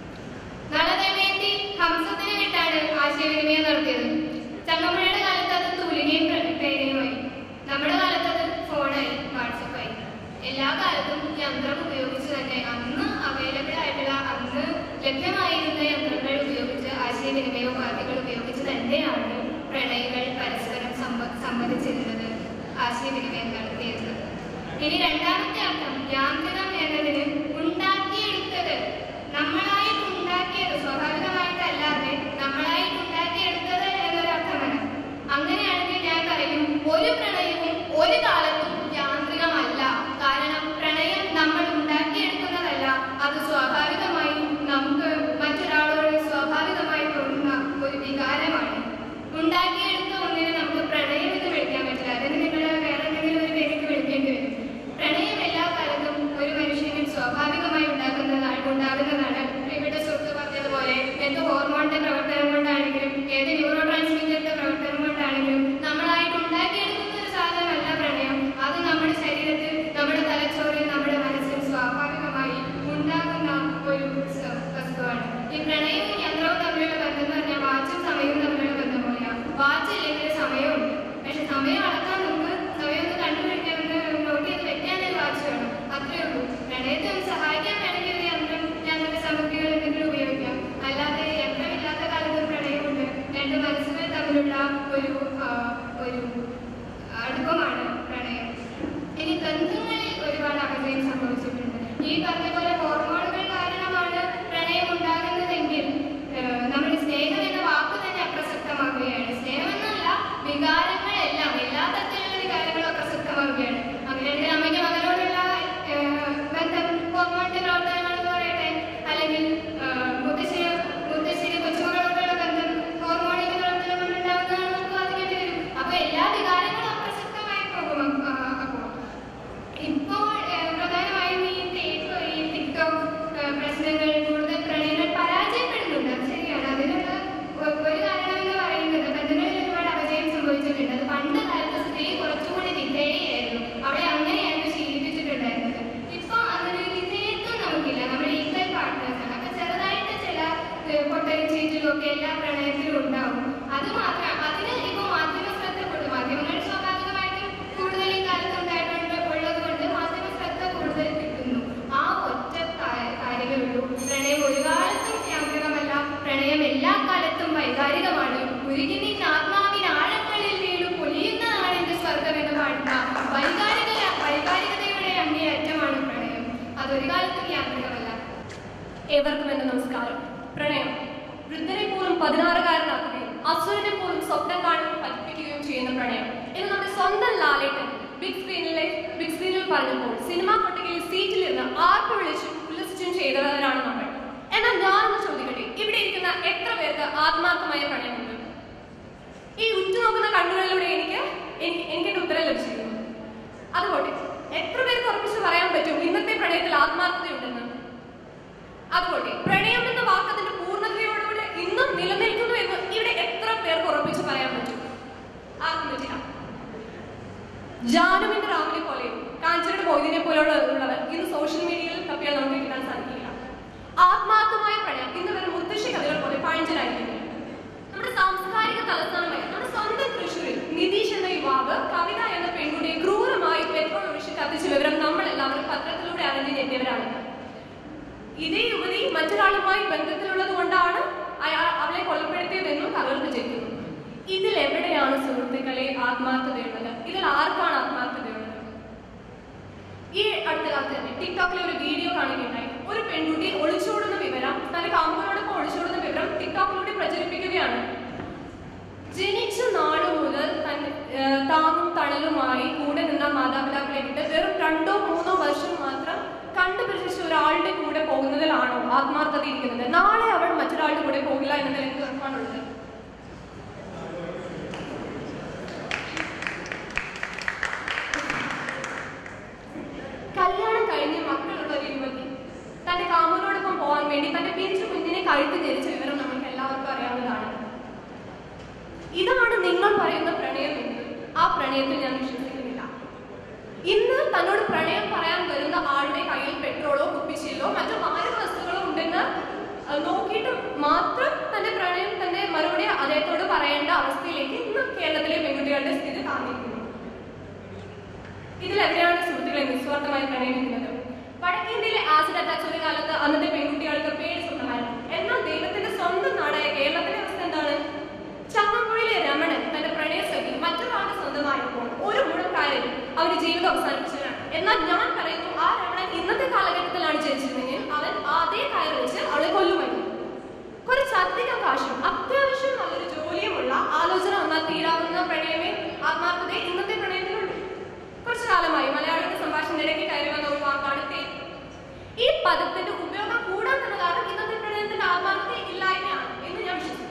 Speaker 6: നളദമയന്തി ഹംസത്തിന് വിട്ടാണ് ആശയവിനിമയം നടത്തിയത് ചങ്ങമ്പുഴയുടെ കാലത്ത് അത് തൂലികയും പ്ര- പേനയുമായി നമ്മുടെ കാലത്ത് അത് ഫോണായി വാട്സപ്പായി എല്ലാ കാലത്തും യന്ത്രം ഉപയോഗിച്ച് തന്നെ അന്ന് അവൈലബിൾ ആയിട്ടുള്ള അന്ന് ലഭ്യമായിരുന്ന യന്ത്രങ്ങൾ ഉപയോഗിച്ച് ആശയവിനിമയ ഉപാധികൾ ഉപയോഗിച്ച് തന്നെയാണ് പ്രണയികൾ പരസ്പരം സംവ- സംവദിച്ചിരുന്നത് ആശയവിനിമയം നടത്തിയിരുന്നത് ഇനി രണ്ടാമത്തെ അർത്ഥം യാന്ത്രികം എന്നതിന് ഉണ്ടാക്കിയെടുത്തത് നമ്മളായിട്ട് ഉണ്ടാക്കിയത് സ്വാഭാവികമായിട്ടല്ലാതെ നമ്മളായിട്ട് ഉണ്ടാക്കിയെടുത്തത് എന്നൊരു അർത്ഥമല്ല അങ്ങനെയാണെങ്കിൽ ഞാൻ പറയും ഒരു പ്രണയവും ഒരു കാലത്തും യാന്ത്രികമല്ല കാരണം പ്രണയം നമ്മൾ ഉണ്ടാക്കിയെടുക്കുന്നതല്ല അത് സ്വാഭാവികമായി നമുക്ക് മറ്റൊരാളോട് സ്വാഭാവികമായി തോന്നുന്ന ഒരു വികാരമാണ് ഉണ്ടാക്കിയെടുത്ത ഒന്നിനെ നമുക്ക് പ്രണയം എന്ന് വിളിക്കാൻ പറ്റില്ല അതിന് നിങ്ങൾ വേറെ എന്തെങ്കിലും ഒരു പേരിട്ട് വിളിക്കേണ്ടി വരും പ്രണയം എല്ലാ കാലത്തും ഒരു മനുഷ്യന് സ്വാഭാവികമായി ഉണ്ടാക്കുന്നതാണ് ഉണ്ടാകുന്നതാണ് ഇവിടെ സുഹൃത്ത് പറഞ്ഞതുപോലെ എന്ത് ഹോർമോണിന്റെ പ്രവർത്തനം കൊണ്ടാണെങ്കിലും ഏത് ന്യൂറോ ട്രാൻസ്മിറ്ററിന്റെ പ്രവർത്തനം കൊണ്ടാണെങ്കിലും നമ്മളായിട്ട് ഉണ്ടാക്കിയെടുക്കുന്ന ഒരു സാധനമല്ല പ്രണയം അത് നമ്മുടെ ശരീരത്തിൽ നമ്മുടെ തലച്ചോറിൽ നമ്മുടെ മനസ്സിൽ സ്വാഭാവികമായി ഉണ്ടാകുന്ന ഒരു സ- വസ്തുവാണ് ഈ പ്രണയവും യന്ത്രവും തമ്മിലുള്ള ബന്ധം എന്ന് പറഞ്ഞാൽ വാച്ചും സമയവും തമ്മിലുള്ള ബന്ധം പോലെയാണ് വാച്ച് ഇല്ലെങ്കിൽ സമയമുണ്ട് പക്ഷെ സമയം അളക്കാൻ നമുക്ക് സമയം ഒന്ന് കണ്ടുപിടിക്കാൻ ഒന്ന് നോട്ട് ചെയ്ത് വെക്കാൻ ഒരു വാച്ച് വേണം അത്രേ ഉള്ളൂ പ്രണയത്തെ ഒന്ന് സഹായിക്കാൻ വേണമെങ്കിൽ ഒരു യന്ത്രം യന്ത്ര സാമഗ്രികൾ എന്തെങ്കിലും ഉപയോഗിക്കാം അല്ലാതെ യന്ത്രമില്ലാത്ത കാലത്ത് പ്രണയമുണ്ട് രണ്ട് മനസ്സുകൾ തമ്മിലുള്ള ഒരു ആ, ഒരു അടുപ്പമാണ് പ്രണയം ഇനി ബന്ധങ്ങളിൽ ഒരുപാട് അപജയം സംഭവിച്ചിട്ടുണ്ട് ഈ പറഞ്ഞ പോലെ ഹോർമോണുകൾ കാരണമാണ് പ്രണയം ഉണ്ടാകുന്നതെങ്കിൽ ഏഹ്, നമ്മുടെ സ്നേഹം എന്ന വാക്ക് തന്നെ അപ്രസക്തമാകുകയാണ് സ്നേഹം എന്നല്ല വികാരങ്ങളെല്ലാം എല്ലാ തരത്തിലുള്ള വികാരങ്ങളും അപ്രസക്തമാകുകയാണ് അങ്ങനെയാണെങ്കിൽ അമ്മയ്ക്ക് മകനോടുള്ള ഏഹ്, ബന്ധം ഹോർമോണിന്റെ പ്രവർത്തനങ്ങളെന്ന് പറയട്ടെ അല്ലെങ്കിൽ ഏഹ്, മുത്തശ്ശിന് മുത്തശ്ശിന് കൊച്ചുമകളോടുള്ള ബന്ധം ഹോർമോണിന്റെ പ്രവർത്തനം കൊണ്ടുണ്ടാകുന്നതാണ് നമുക്ക് വാദിക്കേണ്ടി വരും അപ്പൊ എല്ലാ വികാരങ്ങളും അപ്രസക്തമായി പോകും അ- ആ- അപ്പോൾ ഇപ്പോൾ ഏഹ്, പ്രധാനമായും ഈ ടേപ്പ് ഈ ടിക്ടോക്ക് ഏഹ്, പ്രശ്നങ്ങൾ കൂടുതൽ പ്രണയങ്ങൾ പരാജയപ്പെടുന്നുണ്ട് അത് ശരിയാണ് അതിനുള്ള ഒ- ഒരു കാരണം എന്ന് പറയുന്നത് ബന്ധങ്ങളിൽ ഒരുപാട് അപജയം സംഭവിച്ചിട്ടുണ്ട് അത് പണ്ട് കാലത്ത് സ്ത്രീ കുറച്ചുകൂടി വിധേയായിരുന്നു അവിടെ അങ്ങനെയായിരുന്നു ശീലിപ്പിച്ചിട്ടുണ്ടായിരുന്നത് ഇപ്പൊ അങ്ങനെ വിധേയത്വം നമുക്കില്ല നമ്മുടെ ഈക്വൽ പാർട്ട്നേഴ്സ് ആണ് അപ്പൊ ചെറുതായിട്ട് ചില പൊട്ടരിച്ചേറ്റിലും ഒക്കെ എല്ലാ പ്രണയത്തിലും ഉണ്ടാവും അത് മാത്രം അതിന് ഇപ്പൊ മാധ്യമ ശ്രദ്ധ കൊടുക്കും മാധ്യമങ്ങൾ സ്വാഭാവികമായിട്ടും കൂടുതൽ ഈ കാലത്ത് ഉണ്ടായിട്ടുണ്ട് ഉള്ളത് കൊണ്ട് മാധ്യമ ശ്രദ്ധ കൂടുതൽ കിട്ടുന്നു ആ ഒറ്റ കാ- കാര്യമേ ഉള്ളൂ പ്രണയം ഒരു കാലത്തും യാന്ത്രികമല്ല പ്രണയം എല്ലാ കാലത്തും വൈകാരികമാണ് ഉരുകിനി ആത്മാവിന് ആഴങ്ങളിൽ വീണു പൊലിയുന്നതാണ് എന്റെ സ്വർഗം എന്ന് പാടുന്ന വൈകാരിക വൈകാരികതയുടെ അങ്ങേയറ്റമാണ് പ്രണയം അതൊരു കാലത്തും യാന്ത്രികമല്ല
Speaker 7: ഏവർക്കും എന്റെ നമസ്കാരം പ്രണയം വൃദ്ധരെ പോലും പതിനാറുകാരനാക്കുകയും അസുരനെ പോലും സ്വപ്നം കാണാൻ പഠിപ്പിക്കുകയും ചെയ്യുന്ന പ്രണയം എന്ന് നമ്മുടെ സ്വന്തം ലാലേട്ടൻ ബിഗ് സ്ക്രീനിലെ ബിഗ് സ്ക്രീനിൽ പറഞ്ഞപ്പോൾ സിനിമാ കൊട്ടികയിൽ സീറ്റിലിരുന്ന് ആർപ്പ് വിളിച്ചും ഉല്ലസിച്ചും ചെയ്തവരാണ് നമ്മൾ എന്നാൽ ഞാനൊന്ന് ചോദിക്കട്ടെ ഇവിടെ ഇരിക്കുന്ന എത്ര പേർക്ക് ആത്മാർത്ഥമായ പ്രണയമുണ്ട് ഈ ഉറ്റുനോക്കുന്ന കണ്ണുകളിലൂടെ എനിക്ക് എനിക്ക് എനിക്ക് എന്റെ ഉത്തരം ലഭിച്ചിരുന്നു അതുകൊണ്ട് എത്ര പേർക്ക് ഉറപ്പിച്ച് പറയാൻ പറ്റും ഇന്നത്തെ പ്രണയത്തിൽ ആത്മാർത്ഥതയുണ്ടെന്ന് അതുകൊണ്ട് പ്രണയം എന്ന വാക്ക് അതിന്റെ പൂർണ്ണതയോടുകൂടി ഇന്നും നിലനിൽക്കുന്നു എന്ന് ഇവിടെ എത്ര പേർക്ക് ഉറപ്പിച്ച് പറയാൻ പറ്റും ആർക്കും പറ്റില്ല ജാനുവിന്റെ റാമിനെ പോലെയും കാഞ്ചനയുടെ മൊയ്തിനെ പോലെയുള്ള ഉള്ളവർ ഇന്ന് സോഷ്യൽ മീഡിയയിൽ തപ്പിയാൽ നമുക്ക് കിട്ടാൻ സാധിക്കില്ല ആത്മാർത്ഥമായ പ്രണയം ഇന്ന് വെറും മുത്തശ്ശി കഥകൾ പോലെ പഴഞ്ചനായിരിക്കുന്നു നമ്മുടെ സാംസ്കാരിക തലസ്ഥാനമായ നമ്മുടെ സ്വന്തം തൃശ്ശൂരിൽ നിതീഷ് എന്ന യുവാവ് കവിത എന്ന പെൺകുട്ടിയെ ക്രൂരമായി പെട്രോൾ ഒഴിച്ച് കത്തിച്ച വിവരം നമ്മൾ എല്ലാവരും പത്രത്തിലൂടെ അറിഞ്ഞു ഞെട്ടിയവരാണ് ഇതേ യുവതി മറ്റൊരാളുമായി ബന്ധത്തിലുള്ളത് കൊണ്ടാണ് അയാൾ അവളെ കൊലപ്പെടുത്തിയതെന്നും കഥകൾ പ്രചരിക്കുന്നു ഇതിൽ എവിടെയാണ് സുഹൃത്തുക്കളെ ആത്മാർത്ഥതയുള്ളത് ഇതിൽ ആർക്കാണ് ആത്മാർത്ഥതയുള്ളത് ഈ അടുത്ത കാലത്ത് തന്നെ ടിക്ടോക്കിലെ ഒരു വീഡിയോ കാണുകയുണ്ടായി ഒരു പെൺകുട്ടി ഒളിച്ചോടുന്ന വിവരം തന്റെ കാമുകനോടൊപ്പം ഒളിച്ചോടുന്ന വിവരം ടിക്ടോക്കിലൂടെ പ്രചരിപ്പിക്കുകയാണ് ജനിച്ച നാട് മുതൽ തന്നെ ഏഹ്, താങ്ങും തണലുമായി കൂടെ നിന്ന മാതാപിതാക്കളെ വിട്ട് വെറും രണ്ടോ മൂന്നോ വർഷം മാത്രം കണ്ടുപിടിച്ച ഒരാളുടെ കൂടെ പോകുന്നതിലാണോ ആത്മാർത്ഥത ഇരിക്കുന്നത് നാളെ അവൾ മറ്റൊരാളുടെ കൂടെ പോകില്ല എന്നതിൽ എന്ത് ഉറപ്പാണുള്ളത് കഴുത്ത് ഞെരിച്ച വിവരം നമുക്ക് എല്ലാവർക്കും അറിയാവുന്നതാണ് ഇതാണ് നിങ്ങൾ പറയുന്ന പ്രണയമെങ്കിൽ ആ പ്രണയത്തിൽ ഞാൻ വിശ്വസിക്കുന്നില്ല ഇന്ന് തന്നോട് പ്രണയം പറയാൻ വരുന്ന ആളുടെ കയ്യിൽ പെട്രോളോ കുപ്പിച്ചില്ലോ മറ്റു മാരക വസ്തുക്കളോ ഉണ്ടെന്ന് അഹ് നോക്കിയിട്ട് മാത്രം തന്റെ പ്രണയം തന്റെ മറുപടി അദ്ദേഹത്തോട് പറയേണ്ട അവസ്ഥയിലേക്ക് ഇന്ന് കേരളത്തിലെ പെൺകുട്ടികളുടെ സ്ഥിതി താങ്ങിയിരിക്കുന്നു ഇതിലെവിടെയാണ് സുഹൃത്തുക്കളെ നിസ്വാർത്ഥമായി പ്രണയിക്കുന്നത് വടക്കേന്ത്യയിലെ ആസിഡ് അറ്റാക്സ് ഒരു കാലത്ത് അന്നത്തെ പെൺകുട്ടികൾക്ക് പേര് സ്വന്തമായിരുന്നു എന്നാൽ ദൈവത്തിന്റെ സ്വന്തം നാടായ കേരളത്തിലെ അവസ്ഥ എന്താണ് ചങ്ങമ്പുഴയിലെ രമണൻ തന്റെ പ്രണയസഖി മറ്റൊരാളുടെ സ്വന്തമായപ്പോൾ ഒരു മുഴക്കാരിൽ അവർ ജീവിതം അവസാനിപ്പിച്ചവരാണ് എന്നാൽ ഞാൻ പറയുന്നു ആ രമണൻ ഇന്നത്തെ കാലഘട്ടത്തിലാണ് ജനിച്ചിരുന്നെങ്കിൽ അവൻ അതേ കയർ വെച്ച് അവളെ കൊല്ലുമായിരുന്നു കുറച്ചധികം കാശും അത്യാവശ്യം നല്ലൊരു ജോലിയുമുള്ള ആലോചന വന്നാൽ തീരാവുന്ന പ്രണയമേ ആത്മാർത്ഥത ഇന്നത്തെ പ്രണയത്തിലുണ്ട് കുറച്ചു കാലമായി മലയാളിയുടെ സംഭാഷണത്തിലേക്ക് കയറി വന്ന ഒരു വാക്കാണ് തേൻ ഈ പദത്തിന്റെ ഉപയോഗം കൂടാൻ തന്നെ കാരണം ഇന്നത്തെ പ്രണയത്തിന്റെ ആത്മാർത്ഥത ഇല്ലായ്മയാണ് എന്ന് ഞാൻ വിശ്വസിക്കുന്നു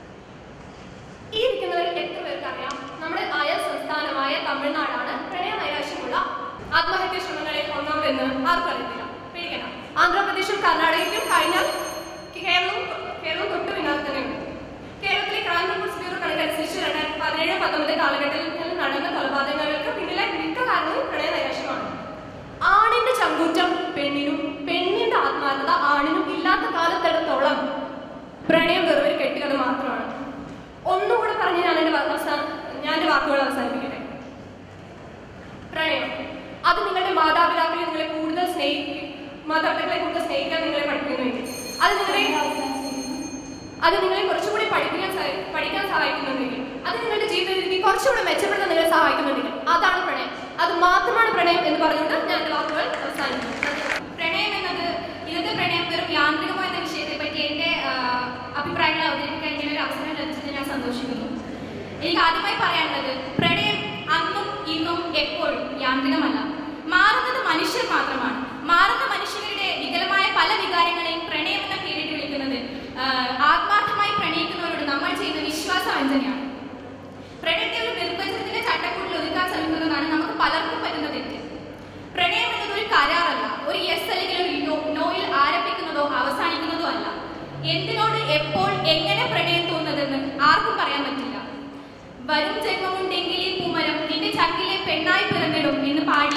Speaker 7: ഈ ഇരിക്കുന്നവരിൽ എത്ര പേർക്ക് അറിയാം നമ്മുടെ അയൽ സംസ്ഥാനമായ തമിഴ്നാടാണ് പ്രണയ നൈരാശ്യമുള്ള ആത്മഹത്യാ ശ്രമങ്ങളിൽ ഒന്നാമതെന്ന് ആർക്കും അറിയത്തില്ല പേടിക്കണം ആന്ധ്രാപ്രദേശും കർണാടകയ്ക്കും കഴിഞ്ഞാൽ കേരളവും കേരളവും തൊട്ട് പിന്നാലെ തന്നെയുണ്ട് കേരളത്തിലെ ക്രൈം റിപ്പോർട്ട്സ് ബ്യൂറോ കണക്കനുസരിച്ച് രണ്ടായിരത്തി പതിനേഴ് പത്തൊമ്പത് കാലഘട്ടത്തിൽ നടന്ന കൊലപാതകങ്ങൾക്ക് പിന്നിലെ മിക്ക കാരണവും പ്രണയ നൈരാശ്യമാണ് ആണിന്റെ ചങ്കൂറ്റം പെണ്ണിനും പെണ്ണിന്റെ ആത്മാർത്ഥത ആണിനും ഇല്ലാത്ത കാലത്തിടത്തോളം പ്രണയം വെറും ഒരു കെട്ടുകഥ മാത്രമാണ് ഒന്നുകൂടെ പറഞ്ഞ് ഞാൻ എന്റെ അവസാനം ഞാൻ എന്റെ വാക്കുകൾ അവസാനിപ്പിക്കട്ടെ പ്രണയം അത് നിങ്ങളുടെ മാതാപിതാക്കളെ നിങ്ങളെ കൂടുതൽ സ്നേഹിക്കും മാതാപിതാക്കളെ കൂടുതൽ സ്നേഹിക്കാൻ നിങ്ങളെ പഠിപ്പിക്കുന്നുവെങ്കിൽ അത് നിങ്ങളെ അത് നിങ്ങളെ കുറച്ചുകൂടി പഠിപ്പിക്കാൻ സഹായി- പഠിക്കാൻ സഹായിക്കുന്നുണ്ടെങ്കിൽ അത് നിങ്ങളുടെ ജീവിത രീതി കുറച്ചുകൂടി മെച്ചപ്പെടുത്താൻ നിങ്ങളെ സഹായിക്കുന്നുണ്ടെങ്കിൽ അതാണ് പ്രണയം അത് മാത്രമാണ് പ്രണയം എന്ന് പറഞ്ഞുകൊണ്ട് ഞാൻ എന്റെ വാക്കുകൾ അവസാനിക്കുന്നു
Speaker 3: പ്രണയം എന്നത് ഇന്നത്തെ പ്രണയം വെറും യാന്ത്രികമായ എന്ന വിഷയത്തെ പറ്റി എന്റെ ആ, അഭിപ്രായങ്ങൾ അവതരിപ്പിക്കാൻ ഇങ്ങനെ ഒരു അവസരം ലഭിച്ചത് ഞാൻ സന്തോഷിക്കുന്നു എനിക്ക് ആദ്യമായി പറയാനുള്ളത് പ്രണയം അന്നും ഇന്നും എപ്പോഴും യാന്ത്രികമല്ല മാറുന്നത് മനുഷ്യർ മാത്രമാണ് മാറുന്ന മനുഷ്യരുടെ വികലമായ പല വികാരങ്ങളെയും പ്രണയം എന്ന പേരിട്ട് വിളിക്കുന്നത് ആ, ആത്മാർത്ഥമായി പ്രണയിക്കുന്നവരോട് നമ്മൾ ചെയ്യുന്ന വിശ്വാസവഞ്ചനയാണ് പ്രണയത്തെ ഒരു നിർവചനത്തിന്റെ ചട്ടക്കൂട്ടിൽ ഒതുക്കാൻ ശ്രമിക്കുന്നതാണ് നമുക്ക് പലർക്കും പറ്റുന്ന തെറ്റ് പ്രണയം എന്നത് ഒരു കരാറല്ല ഒരു യെസ് അല്ലെങ്കിൽ ഒരു നോ നോയിൽ ആരംഭിക്കുന്നതോ അവസാനിക്കുന്നതോ അല്ല എന്തിനോട് എപ്പോൾ എങ്ങനെ പ്രണയം തോന്നുന്നതെന്ന് ആർക്കും പറയാൻ പറ്റില്ല വരും ജന്മമുണ്ടെങ്കിൽ ഈ പൂമരം നിന്റെ ചക്കിലെ പെണ്ണായി പിറന്നിടും എന്ന് പാടി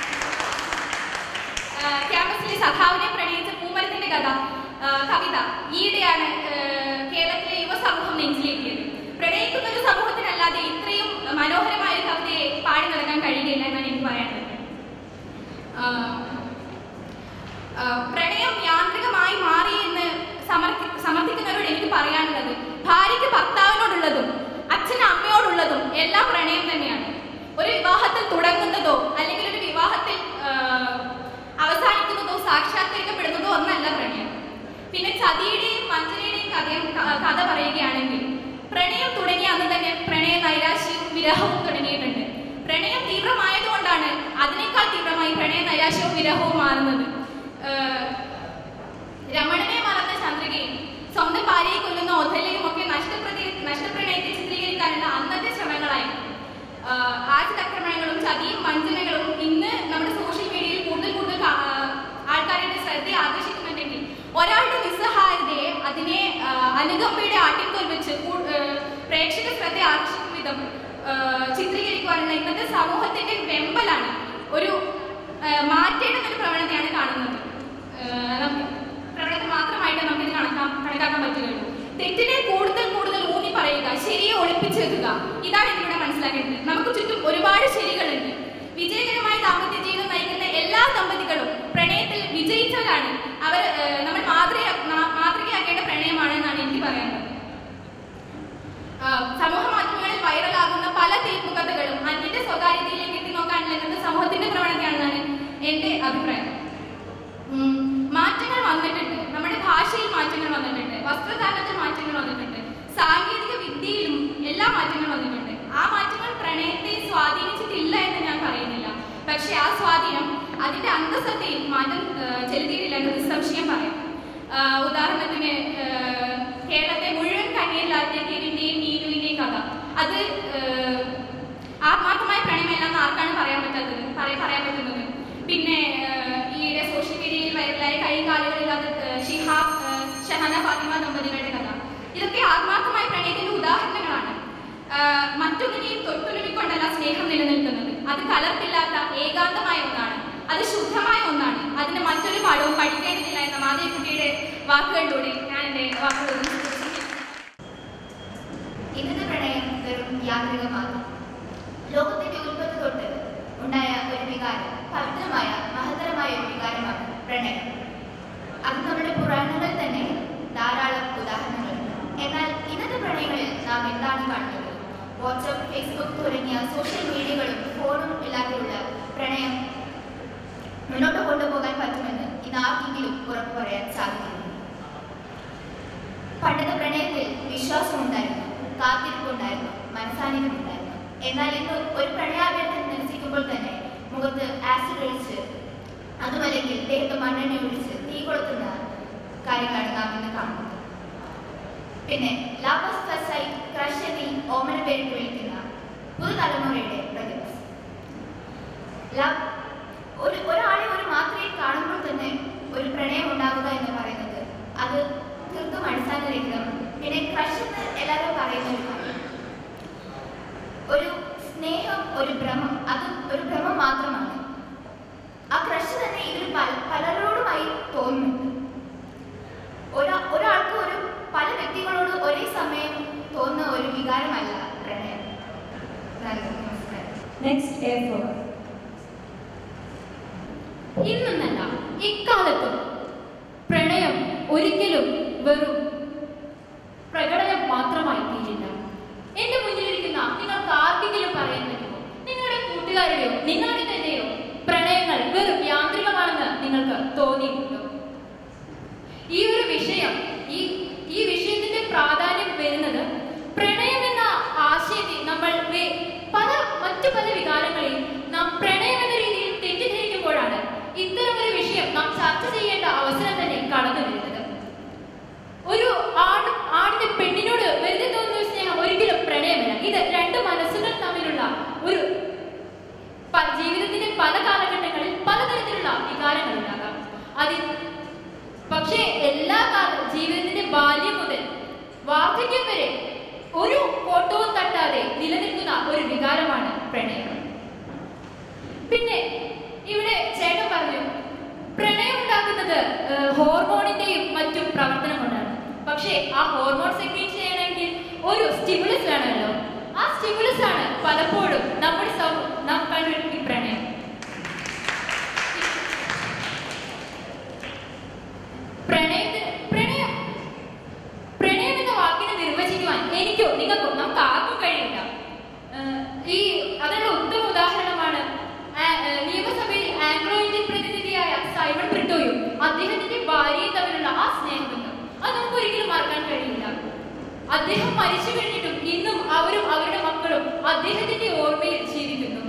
Speaker 3: ആ, ക്യാമ്പസിലെ സഖാവിനെ പ്രണയിച്ച പൂമരത്തിന്റെ കഥ ആ, കവിത ഈയിടെയാണ് ആ, കേരളത്തിലെ യുവ സമൂഹം നെഞ്ചിലേക്കിയത് പ്രണയിക്കുന്ന ഒരു സമൂഹത്തിനല്ലാതെ ഇത്രയും മനോഹരമായ ഒരു കവിതയെ പാടി നടക്കാൻ കഴിയുകയില്ല എന്നാണ് എനിക്ക് പറയാനുള്ളത് ആ, ആ, പ്രണയം യാന്ത്രികമായി മാറി എന്ന് സമർത്ഥി സമർത്ഥിക്കുന്നവരോട് എനിക്ക് പറയാനുള്ളത് ഭാര്യയ്ക്ക് ഭർത്താവിനോടുള്ളതും അച്ഛന് അമ്മയോടുള്ളതും എല്ലാം പ്രണയം തന്നെയാണ് ഒരു വിവാഹത്തിൽ തുടങ്ങുന്നതോ അല്ലെങ്കിൽ ഒരു വിവാഹത്തിൽ ആ, അവസാനിക്കുന്നതോ സാക്ഷാത്കരിക്കപ്പെടുന്നതോ ഒന്നല്ല പ്രണയം പിന്നെ ചതിയുടെയും വഞ്ചനയുടെയും കഥയും ക- കഥ പറയുകയാണെങ്കിൽ പ്രണയം തുടങ്ങിയ അന്ന് തന്നെ പ്രണയ നൈരാശ്യവും വിരഹവും തുടങ്ങിയിട്ടുണ്ട് പ്രണയം തീവ്രമായതുകൊണ്ടാണ് അതിനേക്കാൾ തീവ്രമായി പ്രണയ നൈരാശ്യവും വിരഹവും മാറുന്നത് ഏഹ് രമണനെ മറന്ന ചന്ദ്രികയും സ്വന്തം ഭാര്യയെ കൊല്ലുന്ന ഒഥലയും ഒക്കെ നഷ്ടപ്രതി നഷ്ടപ്രണയത്തെ ചിത്രീകരിക്കാനുള്ള അന്നത്തെ ശ്രമങ്ങളായിരുന്നു ആഹ് ആചാരാക്രമണങ്ങളും ചതിയും വഞ്ചനകളും ഇന്ന് നമ്മുടെ സോഷ്യൽ മീഡിയയിൽ കൂടുതൽ കൂടുതൽ കാ- ആഹ് ആൾക്കാരുടെ ശ്രദ്ധ ആകർഷിക്കുന്നുണ്ടെങ്കിൽ ഒരാളുടെ നിസ്സഹായതയെ അതിനെ ആഹ് അനുകമ്പയുടെ ആട്ടിൻകോൽ വെച്ച് കൂ- ആഹ് പ്രേക്ഷക ശ്രദ്ധ ആകർഷിക്കും വിധം ആഹ് ചിത്രീകരിക്കുവാനുള്ള ഇന്നത്തെ സമൂഹത്തിന്റെ വെമ്പലാണ് ഒരു ആഹ് മാറ്റേണ്ടുന്ന ഒരു പ്രവണതയാണ് കാണുന്നത് ആഹ് നമുക്ക് പ്രവണത മാത്രമായിട്ട് നമുക്കിത് കണക്കാ കണക്കാക്കാൻ പറ്റുകയുള്ളൂ തെറ്റിനെ കൂടുതൽ കൂടുതൽ ഊന്നി പറയുക ശരിയെ ഒളിപ്പിച്ചു വെക്കുക ഇതാണ് ഇതിലൂടെ മനസ്സിലാക്കേണ്ടത് നമുക്ക് ചുറ്റും ഒരുപാട് ശരികളുണ്ട് വിജയകരമായ ദാമ്പത്യ ജീവിതം നയിക്കുന്ന എല്ലാ ദമ്പതികളും പ്രണയത്തിൽ വിജയിച്ചവരാണ് അവർ ആഹ് നമ്മൾ മാതൃക മാതൃകയാക്കേണ്ട പ്രണയമാണെന്നാണ് എനിക്ക് പറയാനുള്ളത് ആഹ് സമൂഹ മാധ്യമങ്ങളിൽ വൈറലാകുന്ന പല തീർപ്പുകഥകളും അന്യന്റെ സ്വകാര്യതയിലേക്ക് എത്തി നോക്കാനുള്ളത് സമൂഹത്തിന്റെ പ്രവണതയാണെന്നാണ് എന്റെ അഭിപ്രായം ഉം, മാറ്റങ്ങൾ വന്നിട്ടുണ്ട് നമ്മുടെ ഭാഷയിൽ മാറ്റങ്ങൾ വന്നിട്ടുണ്ട് വസ്ത്രധാരണത്തിൽ മാറ്റങ്ങൾ വന്നിട്ടുണ്ട് സാങ്കേതിക വിദ്യയിലും എല്ലാ മാറ്റങ്ങളും വന്നിട്ടുണ്ട് ആ മാറ്റങ്ങൾ പ്രണയത്തെ സ്വാധീനിച്ചിട്ടില്ല എന്ന് ഞാൻ പറയുന്നില്ല പക്ഷെ ആ സ്വാധീനം അതിന്റെ അന്തസത്തയിൽ മാറ്റം ഏഹ്, ചെലുത്തിയിട്ടില്ല എന്ന് നിസ്സംശയം പറയാം ആഹ്, ഉദാഹരണത്തിന് ഏഹ്, കേരളത്തെ മുഴുവൻ കണ്ണീരിലാക്കിയ കെവിന്റെയും നീലുവിന്റെയും കഥ അത് ഏഹ്, ആത്മാർത്ഥമായ പ്രണയമല്ലെന്ന് ആർക്കാണ് പറയാൻ പറ്റാത്തത് പറയാൻ പറയാൻ പറ്റുന്നത് പിന്നെ ഏഹ്, ഈയിടെ സോഷ്യൽ മീഡിയയിൽ വൈറലായ കൈ കാലുകളില്ലാത്ത ഏഹ്, ഷിഹാബ് ഏഹ്, ഷഹാൻ
Speaker 6: ഷഹാന ഫാത്തിമ ദമ്പതികളുടെ കഥ ഇതൊക്കെ ആത്മാർത്ഥമായ പ്രണയത്തിന്റെ ഉദാഹരണങ്ങളാണ് ആഹ് മറ്റൊന്നിനെയും തൊട്ടുരുമിക്കൊണ്ടല്ല സ്നേഹം നിലനിൽക്കുന്നത് അത് കലർപ്പില്ലാത്ത ഏകാന്തമായ ഒന്നാണ് അത് ശുദ്ധമായ ഒന്നാണ് അതിന് മറ്റൊരു പാഠവും പഠിക്കേണ്ടതില്ല എന്ന മാധവിക്കുട്ടിയുടെ വാക്കുകളിലൂടെ ഞാൻ എൻ്റെ വാക്കുകൾ ഉപസംഹരിക്കുന്നു.
Speaker 8: ഇന്നത്തെ പ്രണയം വെറും യാന്ത്രിക മാത്രം ലോകത്തിന്റെ ഉൽപ്പത്തി തൊട്ട് ഉണ്ടായ ഒരു വികാരം പവിത്രമായ മഹത്തരമായ ഒരു വികാരമാണ് പ്രണയം അത് നമ്മുടെ പുരാണങ്ങളിൽ തന്നെ ധാരാളം ഉദാഹരണങ്ങളുണ്ട് എന്നാൽ ഇന്നത്തെ പ്രണയങ്ങളിൽ നാം എന്താണ് കാണുന്നത് വാട്സപ്പ് ഫേസ്ബുക്ക് തുടങ്ങിയ സോഷ്യൽ മീഡിയകളും ഫോണും ഇല്ലാതെയുള്ള പ്രണയം മുന്നോട്ട് കൊണ്ടുപോകാൻ പറ്റുമെന്ന് ഇന്ന് ആർക്കെങ്കിലും ഉറപ്പ് പറയാൻ സാധിക്കുന്നു പണ്ടത്തെ പ്രണയത്തിൽ വിശ്വാസമുണ്ടായിരുന്നു കാത്തിരിപ്പുണ്ടായിരുന്നു മനസാന്നിധ്യമുണ്ടായിരുന്നു എന്നാൽ ഇന്ന് ഒരു പ്രണയാഭ്യർത്ഥന നിരസിക്കുമ്പോൾ തന്നെ മുഖത്ത് ആസിഡ് ഒഴിച്ച് അതുമല്ലെങ്കിൽ ദേഹത്ത് മണ്ണെണ്ണ ഒഴിച്ച് തീ കൊളുത്തുന്ന കാര്യങ്ങളാണ് നാം ഇന്ന് കാണുന്നത് പിന്നെ ലാബസ് ഫസ്റ്റ് ക്രഷ് എന്നീ ഓമന പേരിട്ട് വിളിക്കുന്ന പുതുതലമുറയുടെ പ്രതിഭാസം ലവ് ഒരു ഒരാളെ ഒരു മാത്രയെ കാണുമ്പോൾ തന്നെ ഒരു പ്രണയം ഉണ്ടാവുക എന്ന് പറയുന്നത് അത് തീർത്തും അടിസ്ഥാനരഹിതമാണ് പിന്നെ ക്രഷ് എന്ന് എല്ലാവരും പറയുന്ന ഒരു കാര്യം ഒരു സ്നേഹം ഒരു ഭ്രമം അത് ഒരു ഭ്രമം മാത്രമാണ് ആ ക്രഷ് തന്നെ ഇതിൽ പല പലരോടുമായി തോന്നുന്നുണ്ട് ഒരാ ഒരാൾക്ക് ഒരു പല വ്യക്തികളോട് ഒരേ സമയം തോന്നുന്ന ഒരു വികാരമല്ല പ്രണയം നന്ദി നമസ്കാരം
Speaker 2: നെക്സ്റ്റ് എ ഫോർ
Speaker 3: ഇന്നല്ല ഇക്കാലത്തും പ്രണയം ഒരിക്കലും വെറും പ്രകടനം മാത്രമായി തീരില്ല എന്റെ മുന്നിലിരിക്കുന്ന നിങ്ങൾക്ക് ആർക്കെങ്കിലും പറയാൻ പറ്റുമോ നിങ്ങളുടെ കൂട്ടുകാരുടെയോ നിങ്ങളുടെ തന്നെയോ പ്രണയങ്ങൾ വെറും യാന്ത്രികമാണെന്ന് നിങ്ങൾക്ക് തോന്നിയിട്ടുണ്ടോ ഈ ഒരു വിഷയം ഈ ഈ വിഷയത്തിന്റെ പ്രാധാന്യം വരുന്നത് പ്രണയം എന്ന ആശയത്തെ നമ്മൾ വേ- പല മറ്റു പല വികാരങ്ങളെയും നാം പ്രണയം എന്ന രീതിയിൽ തെറ്റിദ്ധരിക്കുമ്പോഴാണ് ഇത്തരം ഒരു വിഷയം നാം ചർച്ച ചെയ്യേണ്ട അവസരം തന്നെ കടന്നു വരുന്നത് ഒരു ആട് ആടിന്റെ പെണ്ണിനോട് വെറുതെ തോന്നുന്ന ഒരു സ്നേഹം ഒരിക്കലും പ്രണയമല്ല ഇത് രണ്ട് മനസ്സുകൾ തമ്മിലുള്ള ഒരു പ- ജീവിതത്തിന്റെ പല കാലഘട്ടങ്ങളിൽ പലതരത്തിലുള്ള വികാരങ്ങൾ ഉണ്ടാകാം അതിൽ പക്ഷേ എല്ലാ കാല ജീവിതത്തിന്റെ ബാല്യം മുതൽ വാർദ്ധക്യം വരെ ഒരു കോട്ടവും തട്ടാതെ നിലനിൽക്കുന്ന ഒരു വികാരമാണ് പ്രണയം പിന്നെ ഇവിടെ ചേട്ടൻ പറഞ്ഞു പ്രണയം ഉണ്ടാക്കുന്നത് ഏഹ്, ഹോർമോണിന്റെയും മറ്റും പ്രവർത്തനം കൊണ്ടാണ് പക്ഷേ ആ ഹോർമോൺ സെക്രീറ്റ് ചെയ്യണമെങ്കിൽ ഒരു സ്റ്റിമുലസ് വേണമല്ലോ ആ സ്റ്റിമുലസ് ആണ് പലപ്പോഴും നമ്മുടെ സമൂ- നാം കണ്ടുവരുന്ന ഈ പ്രണയം പ്രണയത്തിന് പ്രണയം പ്രണയം എന്ന വാക്കിനെ നിർവചിക്കുവാൻ എനിക്കോ നിങ്ങൾക്കോ നമുക്ക് ആർക്കും കഴിയില്ല ഏഹ് ഈ അതിനുള്ള ഉത്തമ ഉദാഹരണമാണ് ആ- ഏഹ് നിയമസഭയിൽ ആംഗ്ലോ ഇന്ത്യൻ പ്രതിനിധിയായ സൈമൺ ബ്രിട്ടോയും അദ്ദേഹത്തിന്റെ ഭാര്യയും തമ്മിലുള്ള ആ സ്നേഹബന്ധം അത് നമുക്ക് ഒരിക്കലും മറക്കാൻ കഴിയില്ല അദ്ദേഹം മരിച്ചു കഴിഞ്ഞിട്ടും ഇന്നും അവരും അവരുടെ മക്കളും അദ്ദേഹത്തിന്റെ ഓർമ്മയിൽ ജീവിക്കുന്നു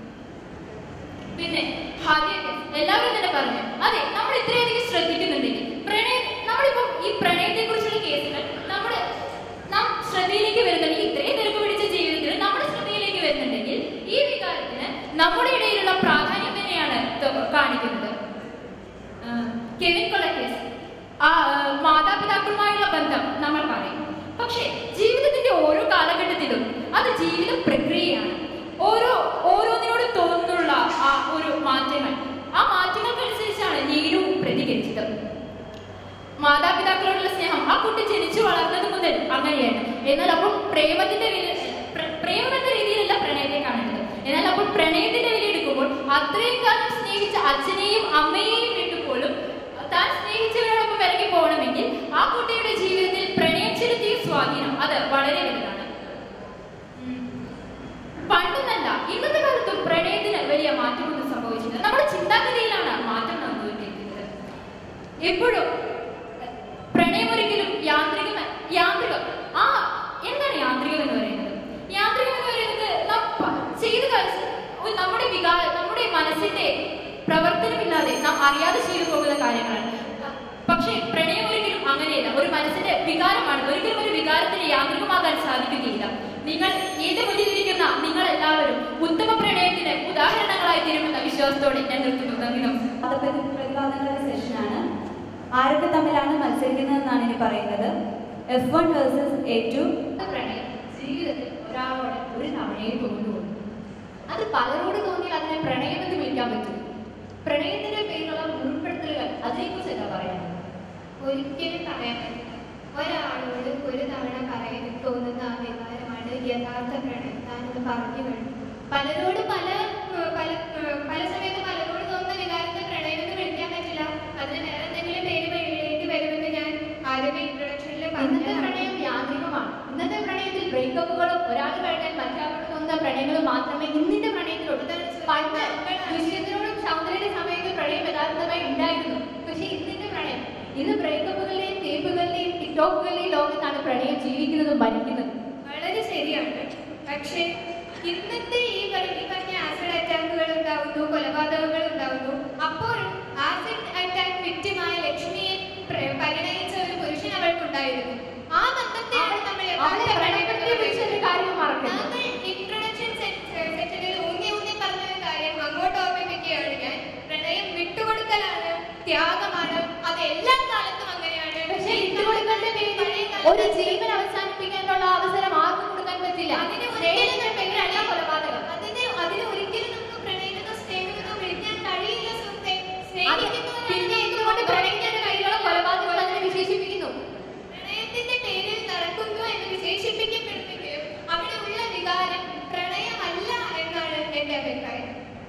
Speaker 3: പിന്നെ ഹാദിയൊക്കെ എല്ലാവരും തന്നെ പറഞ്ഞു അതെ നമ്മൾ ഇത്രയധികം ശ്രദ്ധിക്കുന്നുണ്ടെങ്കിൽ പ്രണയം നമ്മളിപ്പം ഈ പ്രണയത്തെ കുറിച്ചുള്ള കേസുകൾ നമ്മുടെ നാം ശ്രദ്ധയിലേക്ക് വരുന്നുണ്ടെങ്കിൽ ഇത്രയും തിരക്ക് പിടിച്ച ജീവിതത്തിൽ നമ്മുടെ ശ്രദ്ധയിലേക്ക് വരുന്നുണ്ടെങ്കിൽ ഈ വികാരത്തിന് നമ്മുടെ ഇടയിലുള്ള പ്രാധാന്യം തന്നെയാണ് ത- കാണിക്കുന്നത് ആ, കെവിൻ കൊളക്കേസ് ആ ആ, മാതാപിതാക്കളുമായുള്ള ബന്ധം നമ്മൾ പറയും പക്ഷേ ജീവിതത്തിന്റെ ഓരോ കാലഘട്ടത്തിലും അത് ജീവിത പ്രക്രിയയാണ് ഓരോ ഓരോന്നിനോട് തോന്നുന്നുള്ള ആ ഒരു മാറ്റങ്ങൾ ആ മാറ്റങ്ങൾക്കനുസരിച്ചാണ് നീരുവും പ്രതികരിച്ചത് മാതാപിതാക്കളോടുള്ള സ്നേഹം ആ കുട്ടി ജനിച്ചു വളർന്നത് മുതൽ അങ്ങനെയാണ് എന്നാൽ അപ്പോൾ പ്രേമത്തിന്റെ വില പ്ര- പ്രേമം എന്ന രീതിയിലല്ല പ്രണയത്തെ കാണുന്നത് എന്നാൽ അപ്പോൾ പ്രണയത്തിന്റെ വില എടുക്കുമ്പോൾ അത്രയും കാലം സ്നേഹിച്ച അച്ഛനെയും അമ്മയെയും വിട്ടുപോലും താൻ സ്നേഹിച്ചവരോടൊപ്പം ഇറങ്ങി പോകണമെങ്കിൽ ആ കുട്ടിയുടെ ജീവിതത്തിൽ പ്രണയം ചെലുത്തിയ സ്വാധീനം അത് വളരെ വലുതാണ് ഉം. പണ്ടെന്നല്ല ഇന്നത്തെ കാലത്തും പ്രണയത്തിന് വലിയ മാറ്റമൊന്നും സംഭവിച്ചില്ല നമ്മുടെ ചിന്താഗതിയിലാണ് മാറ്റം നടന്നുകൊണ്ടിരിക്കുന്നത് എപ്പോഴും പ്രണയം ഒരിക്കലും യാന്ത്രികം യാന്ത്രികം ആ എന്താണ് യാന്ത്രികം എന്ന് പറയുന്നത് യാന്ത്രികം എന്ന് പറയുന്നത് നാം പ- ചെയ്ത കാര്യം ഒരു നമ്മുടെ വികാര നമ്മുടെ മനസ്സിന്റെ പ്രവർത്തനമില്ലാതെ നാം അറിയാതെ ചെയ്തു പോകുന്ന കാര്യങ്ങളാണ് പക്ഷേ പ്രണയം ഒരിക്കലും അങ്ങനെയല്ല ഒരു മനസ്സിന്റെ വികാരമാണ് ഒരിക്കലും ഒരു വികാരത്തിന് യാന്ത്രികമാകാൻ സാധിക്കുകയില്ല നിങ്ങൾ എന്റെ മുന്നിലിരിക്കുന്ന നിങ്ങൾ എല്ലാവരും ഉത്തമ പ്രണയത്തിന് ഉദാഹരണങ്ങളായി തീരുമെന്ന വിശ്വാസത്തോടെ ഞാൻ നിർത്തുന്നു നന്ദി നമസ്കാരം
Speaker 2: വാദപ്രതി- പ്രതിവാദങ്ങളുടെ സെഷനാണ് ആരൊക്കെ തമ്മിലാണ് മത്സരിക്കുന്നതെന്നാണ് ഇനി പറയുന്നത് F one versus A two
Speaker 3: പ്രണയം ജീവിതത്തിൽ ഒരാളോട് ഒരു തവണയെ തോന്നുന്നു അത് പലരോട് തോന്നിയാൽ അതിനെ പ്രണയമെന്ന് വിളിക്കാൻ പറ്റും പ്രണയത്തിന്റെ പേരിലുള്ള മുൻപെടുത്തലുകൾ അതിനെക്കുറിച്ച് എന്താ പറയാൻ
Speaker 6: ഒരിക്കലും പറയാൻ പറ്റില്ല ഒരാളോട് ഒരു തവണ പറയാൻ തോന്നുന്ന ആ വികാരമാണ് യഥാർത്ഥ പ്രണയം ഞാനത് പറഞ്ഞു കഴിഞ്ഞു പലരോട് പല ഏർ, പല ഏർ, പല സമയത്ത് പലരോട് തോന്നുന്ന വികാരത്തെ പ്രണയം എന്ന് വിളിക്കാൻ പറ്റില്ല അതിന് വേറെ എന്തെങ്കിലും പേര് വഴിയിലേക്ക് വരുമെന്ന് ഞാൻ ആദ്യമേ ഇൻട്രൊഡക്ഷനിൽ
Speaker 3: ഇന്നത്തെ
Speaker 6: പറഞ്ഞു
Speaker 3: പ്രണയം യാന്ത്രികമാണ് ഇന്നത്തെ പ്രണയത്തിൽ ബ്രേക്കപ്പുകളും ഒരാൾ കഴിഞ്ഞാൽ മറ്റൊരാളോട് തോന്നുന്ന പ്രണയങ്ങളും മാത്രമേ ഇന്നിന്റെ പ്രണയത്തിലുള്ളൂ പണ്ട് ദുഷ്യത്തിനോടും സൗന്ദര്യ സമയത്ത് പ്രണയം യഥാർത്ഥമായി ഉണ്ടായിരുന്നു പക്ഷേ ഇന്നിന്റെ പ്രണയം ഇന്ന് ബ്രേക്കപ്പുകളുടെയും തേപ്പുകളുടെയും ടിക്ടോക്കുകളുടെയും ലോകത്താണ് പ്രണയം ജീവിക്കുന്നതും മരിക്കുന്നതും
Speaker 6: വളരെ ശരിയാണ് പക്ഷേ ഇന്നത്തെ ഈ പറ- ഈ പറഞ്ഞ ആസിഡ് അറ്റാക്കുകൾ ഉണ്ടാവുന്നു കൊലപാതകങ്ങൾ ഉണ്ടാവുന്നു അപ്പോഴും ആസിഡ് അറ്റാക്ക് വിക്റ്റിമായ ലക്ഷ്മിയെ പ്ര- പരിണയിച്ച ഒരു പുരുഷൻ അവൾക്കുണ്ടായിരുന്നു ആ ബന്ധത്തെയാണ് നമ്മൾ
Speaker 3: അവളെ
Speaker 6: യഥാർത്ഥ പ്രണയം എന്ന്
Speaker 3: പ്രണയത്തെ കുറിച്ച് ഒരു കാര്യം മറക്കരുത്
Speaker 6: താങ്കൾ introduction set- സെഷനിൽ ഊന്നി ഊന്നി പറഞ്ഞ ഒരു കാര്യം അങ്ങോട്ട് ഓർമ്മിപ്പിക്കുകയാണ് ഞാൻ പ്രണയം വിട്ടുകൊടുക്കലാണ് ത്യാഗമാണ് അത് എല്ലാ കാലത്തും അങ്ങനെയാണ്
Speaker 3: പക്ഷേ ഇട്ടുകൊടുക്കലിന്റെ പേരിൽ ഒരു ജീവൻ അവസാനിപ്പിക്കാനുള്ള അവസരം ആർക്കും കൊടുക്കാൻ പറ്റില്ല
Speaker 6: അതിന്
Speaker 3: സ്നേഹത്തിന്റെ
Speaker 6: ഒരിക്കലും
Speaker 3: പേരിലല്ല കൊലപാതകം
Speaker 6: അതിന് അതിന് ഒരിക്കലും നമുക്ക് പ്രണയിക്കുന്നോ സ്നേഹിക്കുന്നോ വിളിക്കാൻ കഴിയില്ല സുഹൃത്തെ
Speaker 3: അത് പിന്നെ എന്തുകൊണ്ട് പ്രണയത്തിന്റെ പേരിലുള്ള കൊലപാതകം അതിനെ വിശേഷിപ്പിക്കുന്നു
Speaker 6: പ്രണയത്തിന്റെ പേരിൽ നടക്കുന്നു എന്ന് വിശേഷിപ്പിക്കപ്പെടുന്നെങ്കിലും അവിടെ ഉള്ള വികാരം പ്രണയമല്ല എന്നാണ് എന്റെ അഭിപ്രായം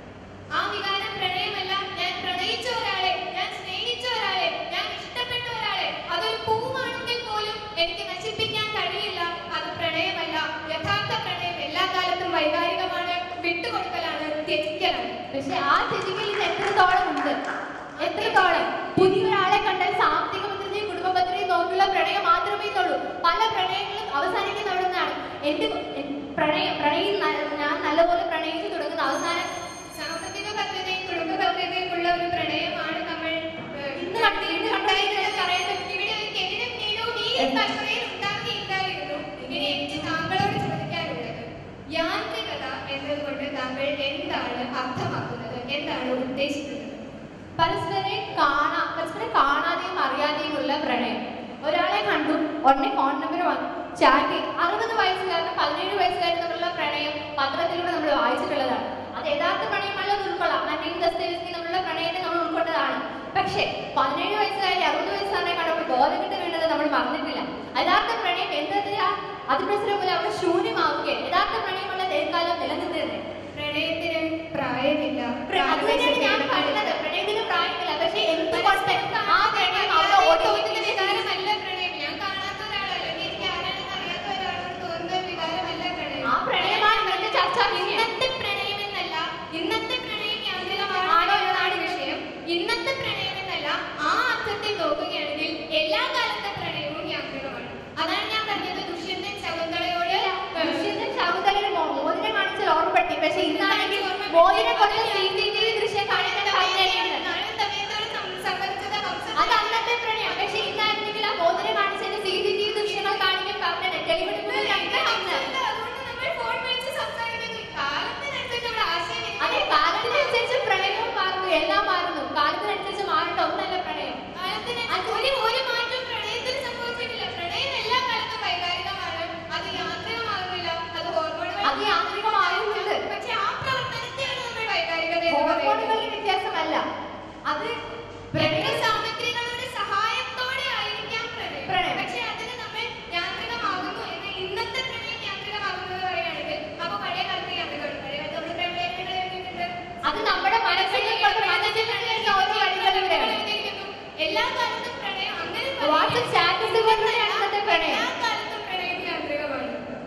Speaker 6: ആ വികാരം പ്രണയമല്ല ഞാൻ പ്രണയിച്ച ഒരാളെ ഞാൻ സ്നേഹിച്ച ഒരാളെ ഞാൻ ഇഷ്ടപ്പെട്ട ഒരാളെ അതൊരു പൂവാണെങ്കിൽ പോലും എനിക്ക് നശിപ്പിക്കാൻ കഴിയില്ല അത് പ്രണയമല്ല യഥാർത്ഥ പ്രണയം എല്ലാ കാലത്തും വൈകാരികമാണ് വിട്ടുകൊടുക്കലാണ് ത്യജിക്കലാണ്
Speaker 3: പക്ഷെ ആ ത്യജിക്കലിന് എത്രത്തോളം ഉണ്ട് എത്രത്തോളം പുതിയൊരാളെ കണ്ടാൽ സാമ്പത്തിക ഭദ്രതയും കുടുംബ ഭദ്രതയും നോക്കിയുള്ള പ്രണയം മാത്രമേ ഇന്നുള്ളൂ പല പ്രണയങ്ങളും അവസാനിക്കുന്ന അവിടെ നിന്നാണ് എന്റെ എൻ- പ്രണയം പ്രണയം ന- ഞാൻ നല്ലപോലെ പ്രണയിച്ചു തുടങ്ങുന്ന അവസാനം
Speaker 6: സാമ്പത്തിക ഭദ്രതയും കുടുംബ ഭദ്രതയും ഉള്ള ഒരു പ്രണയമാണ് നമ്മൾ ഏഹ്,
Speaker 3: ഇന്ന് കണ്ട് ഇന്ന്
Speaker 6: ഉണ്ടായിരുന്നത് പറയാൻ പറ്റും. ഇവിടെ ഒരു കെവിനും നീനവും ഈ തലമുറയിൽ ഉണ്ടാക്കിയില്ലായിരുന്നു. ഇനി എനിക്ക് താങ്കളോട് ചോദിക്കാനുള്ളത് യാന്ത്രികത എന്നതുകൊണ്ട് താങ്കൾ എന്താണ് അർത്ഥമാക്കുന്നത് എന്താണ് ഉദ്ദേശിക്കുന്നത്
Speaker 3: പരസ്പരം കാണാ പരസ്പരം കാണാതെയും അറിയാതെയുമുള്ള പ്രണയം ഒരാളെ കണ്ടു ഉടനെ ഫോൺ നമ്പർ വാങ്ങി ചാറ്റ് അറുപത് വയസ്സുകാരനും പതിനേഴ് വയസ്സുകാരനും തമ്മിലുള്ള പ്രണയം പത്രത്തിലൂടെ നമ്മൾ വായിച്ചിട്ടുള്ളതാണ് അത് യഥാർത്ഥ പ്രണയമല്ലെന്ന് ഉൾക്കൊള്ളാം അന്നയും ദസ്തേവസ്കി നമ്മളുടെ പ്രണയത്തെ നമ്മൾ ഉൾക്കൊണ്ടതാണ് പക്ഷേ പതിനേഴ് വയസ്സുകാരി അറുപത് വയസ്സുകാരനെ കണ്ടപ്പോൾ ബോധം കിട്ട് വീണത് നമ്മൾ മറന്നിട്ടില്ല യഥാർത്ഥ പ്രണയം എന്നതിനാ അതിപ്രസരം പോലെ അവിടെ ശൂന്യമാവുകയാണ് യഥാർത്ഥ പ്രണയമുള്ള ദീർഘകാലം നിലനിന്നിരുന്നത്
Speaker 6: പ്രണയത്തിന് പ്രായമില്ല
Speaker 3: അത് തന്നെയാണ് ഞാൻ പറഞ്ഞത് പ്രണയത്തിന് പ്രായമില്ല പക്ഷേ എന്തുകൊണ്ട് ആ പ്രണയം അവിടെ ഓട്ടോമാറ്റിക്കലി
Speaker 6: വികാരമല്ല പ്രണയം ഞാൻ കാണാത്ത ഒരാളല്ല എനിക്ക് ആരാണെന്ന് അറിയാത്ത ഒരാളോട് തോന്നുന്ന ഒരു വികാരമല്ല പ്രണയം
Speaker 3: ആ പ്രണയമാണ് ഇന്നത്തെ ചർച്ചാ വിഷയം
Speaker 6: ഇന്നത്തെ പ്രണയം എന്നല്ല ഇന്നത്തെ പ്രണയം യാന്ത്രികമാണോ
Speaker 3: ആണോ
Speaker 6: എന്നതാണ് വിഷയം ഇന്നത്തെ പ്രണയം എന്നല്ല ആ അർത്ഥത്തിൽ നോക്കുകയാണെങ്കിൽ എല്ലാ കാലത്തെ പ്രണയവും യാന്ത്രികമാണ് അതാണ് ഞാൻ പറഞ്ഞത് ദുഷ്യന്തൻ ശകുന്തളയോട്
Speaker 3: ദുഷ്യന്തൻ ശകുന്തളയുടെ മോ- മോതിരം കാണിച്ചാൽ ഓർമ്മപ്പെടുത്തി പക്ഷെ ഇന്നാണെങ്കിൽ മോതിരം കൊണ്ട് സി സി ടി വി ദൃശ്യം കാണിക്കേണ്ട കാര്യമില്ല
Speaker 6: നാളെ സമയത്തോട് സം- സംബന്ധിച്ചത് ഹംസ-
Speaker 3: അത് അന്നത്തെ പ്രണയം പക്ഷെ ഇന്നായിരുന്നെങ്കിൽ ആ മോതിരം കാണിച്ചതിന് സി സി ടി വി ദൃശ്യങ്ങൾ കാണിക്കാൻ പറഞ്ഞത് തെളിവെടുപ്പ്
Speaker 6: രണ്ട് ഹംസല്ല, അതുകൊണ്ട് നമ്മൾ ഫോൺ വിളിച്ച് സംസാരിക്കുന്നത് കാലത്തിനനുസരിച്ച് നമ്മുടെ ആശയവിനിമയം
Speaker 3: അതെ കാലത്തിനനുസരിച്ച് പ്രണയവും മാറുന്നു എല്ലാം മാറുന്നു കാലത്തിനനുസരിച്ച് മാറേണ്ട ഒന്നല്ല പ്രണയം
Speaker 6: കാലത്തിന് ഒരു ഒരു മാറ്റം പ്രണയത്തിന് സംഭവിച്ചിട്ടില്ല പ്രണയം എല്ലാ കാലത്തും വൈകാരികമാണ് അത് യാന്ത്രികമാകുന്നില്ല അത് ഹോർമോണുകൾ
Speaker 3: അത് യാന്ത്രികമാകുന്നുണ്ട്.
Speaker 6: പക്ഷെ ആ പ്രവർത്തനത്തെയാണ് നമ്മൾ വൈകാരികത എന്ന് പറയുന്നത്
Speaker 3: ഹോർമോണുകളുടെ വ്യത്യാസമല്ല അത്
Speaker 6: പ്രണയ സാമഗ്രികളുടെ സഹായത്തോടെ ആയിരിക്കാം പ്രണയം
Speaker 3: പ്രണയം.
Speaker 6: പക്ഷെ അതിന് നമ്മൾ യാന്ത്രികമാകുന്നു എന്ന് ഇന്നത്തെ പ്രണയം യാന്ത്രികമാകുന്നു എന്ന് പറയുകയാണെങ്കിൽ അപ്പൊ പഴയ കാലത്ത് യാന്ത്രികമാണ് പഴയ കാലത്ത് നമ്മൾ പ്രമേയങ്ങൾ എഴുതിയിട്ടുണ്ട്
Speaker 3: അത് നമ്മുടെ മനസ്സിൽ കൊണ്ട് മനസ്സിൽ എഴുതുന്ന ഓരോ വരികളിലൂടെയാണ്.
Speaker 6: എഴുതിയിരിക്കുന്നു. എല്ലാ കാലത്തും പ്രണയം അങ്ങനെ
Speaker 3: വാട്സ്ആപ്പ് സ്റ്റാറ്റസ് കൊണ്ടുള്ള ഇന്നത്തെ പ്രണയം.
Speaker 6: എല്ലാ കാലത്തും പ്രണയം യാന്ത്രികമാണ്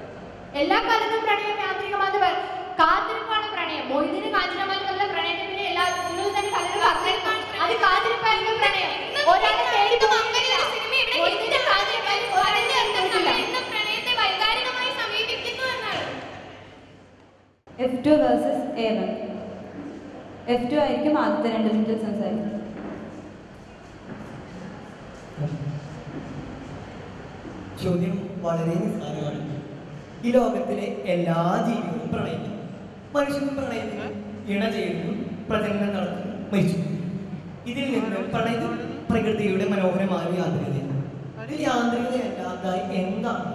Speaker 3: എല്ലാ കാലത്തും പ്രണയം യാന്ത്രികമാണെന്ന് പറ കാത്തിരിപ്പാണ് പ്രണയം മൊയ്തിന് കാഞ്ചനമാലും തമ്മിലുള്ള പ്രണയത്തെ പിന്നെ എല്ലാ നിങ്ങൾ തന്നെ പലരും പറഞ്ഞിരുന്നു അത് കാത്തിരിപ്പായിരുന്നു പ്രണയം ഒരാളെ തേടി പോകുന്നില്ല. മൊയ്തിന്റെ കാത്തിരിപ്പായിരുന്നു ഒരാളെ തേടി പോകുന്നില്ല.
Speaker 6: ഇന്ന് പ്രണയത്തെ വൈകാരികമായി സമീപിക്കുന്നു എന്നാണ്
Speaker 2: F two versus A one F two ആയിരിക്കും ആദ്യത്തെ രണ്ട് മിനിറ്റിൽ സംസാരിക്കുന്നത്
Speaker 5: ചോദ്യം വളരെ നിസ്സാരമാണ് ഈ ലോകത്തിലെ എല്ലാ ജീവികളും പ്രണയിക്കുന്നു മനുഷ്യനും പ്രണയത്തിന് ഇണ ചെയ്യുന്നു പ്രജനനം നടത്തുന്നു മരിച്ചു ഇതിൽ നിന്ന് പ്രണയ പ്രകൃതിയുടെ മനോഹരമായ ഒരു യാന്ത്രികതയാണ് ഒരു യാന്ത്രികതയല്ലാതായി എന്താണ്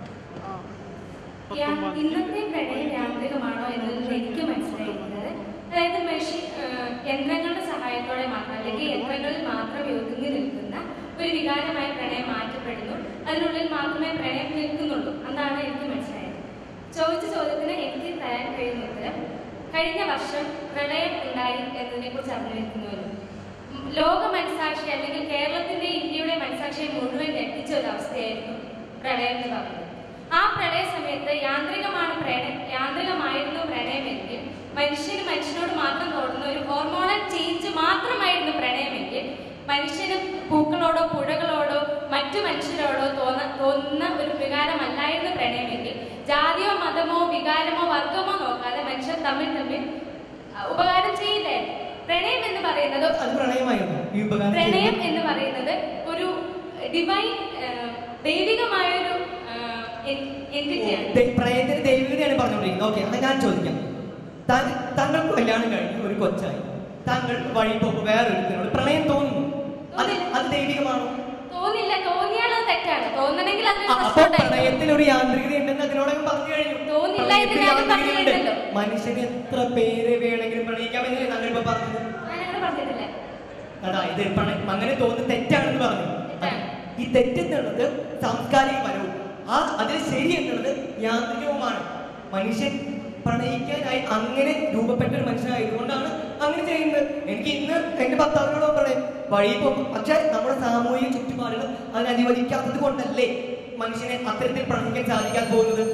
Speaker 4: യാ- ഇന്നത്തെ പ്രണയം യാന്ത്രികമാണോ എന്നതിൽ നിന്ന് എനിക്ക് മനസ്സിലായിരിക്കുന്നത് അതായത് മെഷീൻ യന്ത്രങ്ങളുടെ സഹായത്തോടെ മാത്രം അല്ലെങ്കിൽ യന്ത്രങ്ങളിൽ മാത്രം ഒതുങ്ങി നിൽക്കുന്ന ഒരു വികാരമായ പ്രണയം മാറ്റപ്പെടുന്നു അതിനുള്ളിൽ മാത്രമേ പ്രണയം നിൽക്കുന്നുള്ളൂ എന്നാണ് എനിക്ക് മനസ്സിലായത് ചോദിച്ച ചോദ്യത്തിന് എനിക്ക് തരാൻ കഴിയുന്ന ഉത്തരം കഴിഞ്ഞ വർഷം പ്രളയം ഉണ്ടായി എന്നതിനെ കുറിച്ച് അറിഞ്ഞിരിക്കുന്നുവല്ലോ ഉം, ലോക മനസാക്ഷി അല്ലെങ്കിൽ കേരളത്തിന്റെ ഇന്ത്യയുടെ മനസാക്ഷിയെ മുഴുവൻ ഞെട്ടിച്ച ഒരു അവസ്ഥയായിരുന്നു പ്രളയം എന്ന് പറയുന്നത് ആ പ്രളയ സമയത്ത് യാന്ത്രികമാണ് പ്രണയം യാന്ത്രികമായിരുന്നു പ്രണയമെങ്കിൽ മനുഷ്യന് മനുഷ്യനോട് മാത്രം തോന്നുന്ന ഒരു ഹോർമോണൽ ചേഞ്ച് മാത്രമായിരുന്നു പ്രണയമെങ്കിൽ മനുഷ്യന് പൂക്കളോടോ പുഴകളോടോ മറ്റു മനുഷ്യരോടോ തോന്ന തോന്നുന്ന ഒരു വികാരമല്ലായിരുന്നു പ്രണയമെങ്കിൽ ജാതിയോ മതമോ വികാരമോ വർഗമോ നോക്കാതെ മനുഷ്യർ തമ്മിൽ തമ്മിൽ അഹ്, ഉപകാരം ചെയ്യില്ലായിരുന്നു പ്രണയം എന്ന് പറയുന്നത്
Speaker 5: അത് പ്രണയമായിരുന്നു ഈ ഉപകാരം
Speaker 4: പ്രണയം എന്ന് പറയുന്നത് ഒരു ഡിവൈൻ ദൈവികമായൊരു എൻറ്റിറ്റിയാണ്
Speaker 5: ദേ- പ്രണയത്തിന് ദൈവികതയാണ് പറഞ്ഞുകൊണ്ടിരിക്കുന്നത് ഓക്കെ അത് ഞാൻ ചോദിക്കാം താങ്കൾ താങ്കൾക്ക് കല്യാണം കഴിഞ്ഞു ഒരു കൊച്ചായി താങ്കൾ വഴി പോകുമ്പോൾ വേറൊരുത്തിനോട് പ്രണയം തോന്നുന്നു അത് അത് ദൈവികമാണോ
Speaker 4: തോന്നില്ല തോന്നിയാൽ അത് തെറ്റാണ് തോന്നണമെങ്കിൽ അതിന്
Speaker 5: അ- അപ്പൊ
Speaker 4: പ്രശ്നം ഉണ്ടായിരുന്നു
Speaker 5: പ്രണയത്തിൽ ഒരു യാന്ത്രികത ഉണ്ടെന്ന് അതിനോടകം പറഞ്ഞു കഴിഞ്ഞു
Speaker 4: തോന്നില്ല എന്ന്
Speaker 5: പ്രണയത്തിൽ
Speaker 4: ഞാൻ
Speaker 5: യാന്ത്രികതയുണ്ട്.
Speaker 4: പറഞ്ഞില്ലല്ലോ.
Speaker 5: മനുഷ്യന് എത്ര പേര് വേണമെങ്കിലും പ്രണയിക്കാമെന്നല്ലേ താങ്കൾ ഇപ്പൊ പറഞ്ഞത്
Speaker 4: ഞാനങ്ങനെ പറഞ്ഞിട്ടില്ല
Speaker 5: അതായത് പ്രണയം അങ്ങനെ തോന്നുന്നത് തെറ്റാണെന്ന് പറഞ്ഞു
Speaker 4: തെറ്റാണ്.
Speaker 5: ഈ തെറ്റെന്നുള്ളത് സാംസ്കാരികപരവും ആ അതിന് ശരി എന്നുള്ളത് യാന്ത്രികവുമാണ് മനുഷ്യൻ പ്രണയിക്കാനായി അങ്ങനെ രൂപപ്പെട്ട ഒരു മനുഷ്യനായതുകൊണ്ടാണ് അങ്ങനെ ചെയ്യുന്നത് എനിക്ക് ഇന്ന് എന്റെ ഭർത്താവിനോട് പറയാം വഴി പോകും പക്ഷെ നമ്മുടെ സാമൂഹിക ചുറ്റുപാടുകൾ അതിനെ അനുവദിക്കാത്തത് കൊണ്ടല്ലേ മനുഷ്യനെ അത്തരത്തിൽ പ്രണയിക്കാൻ സാധിക്കാൻ പോകുന്നത്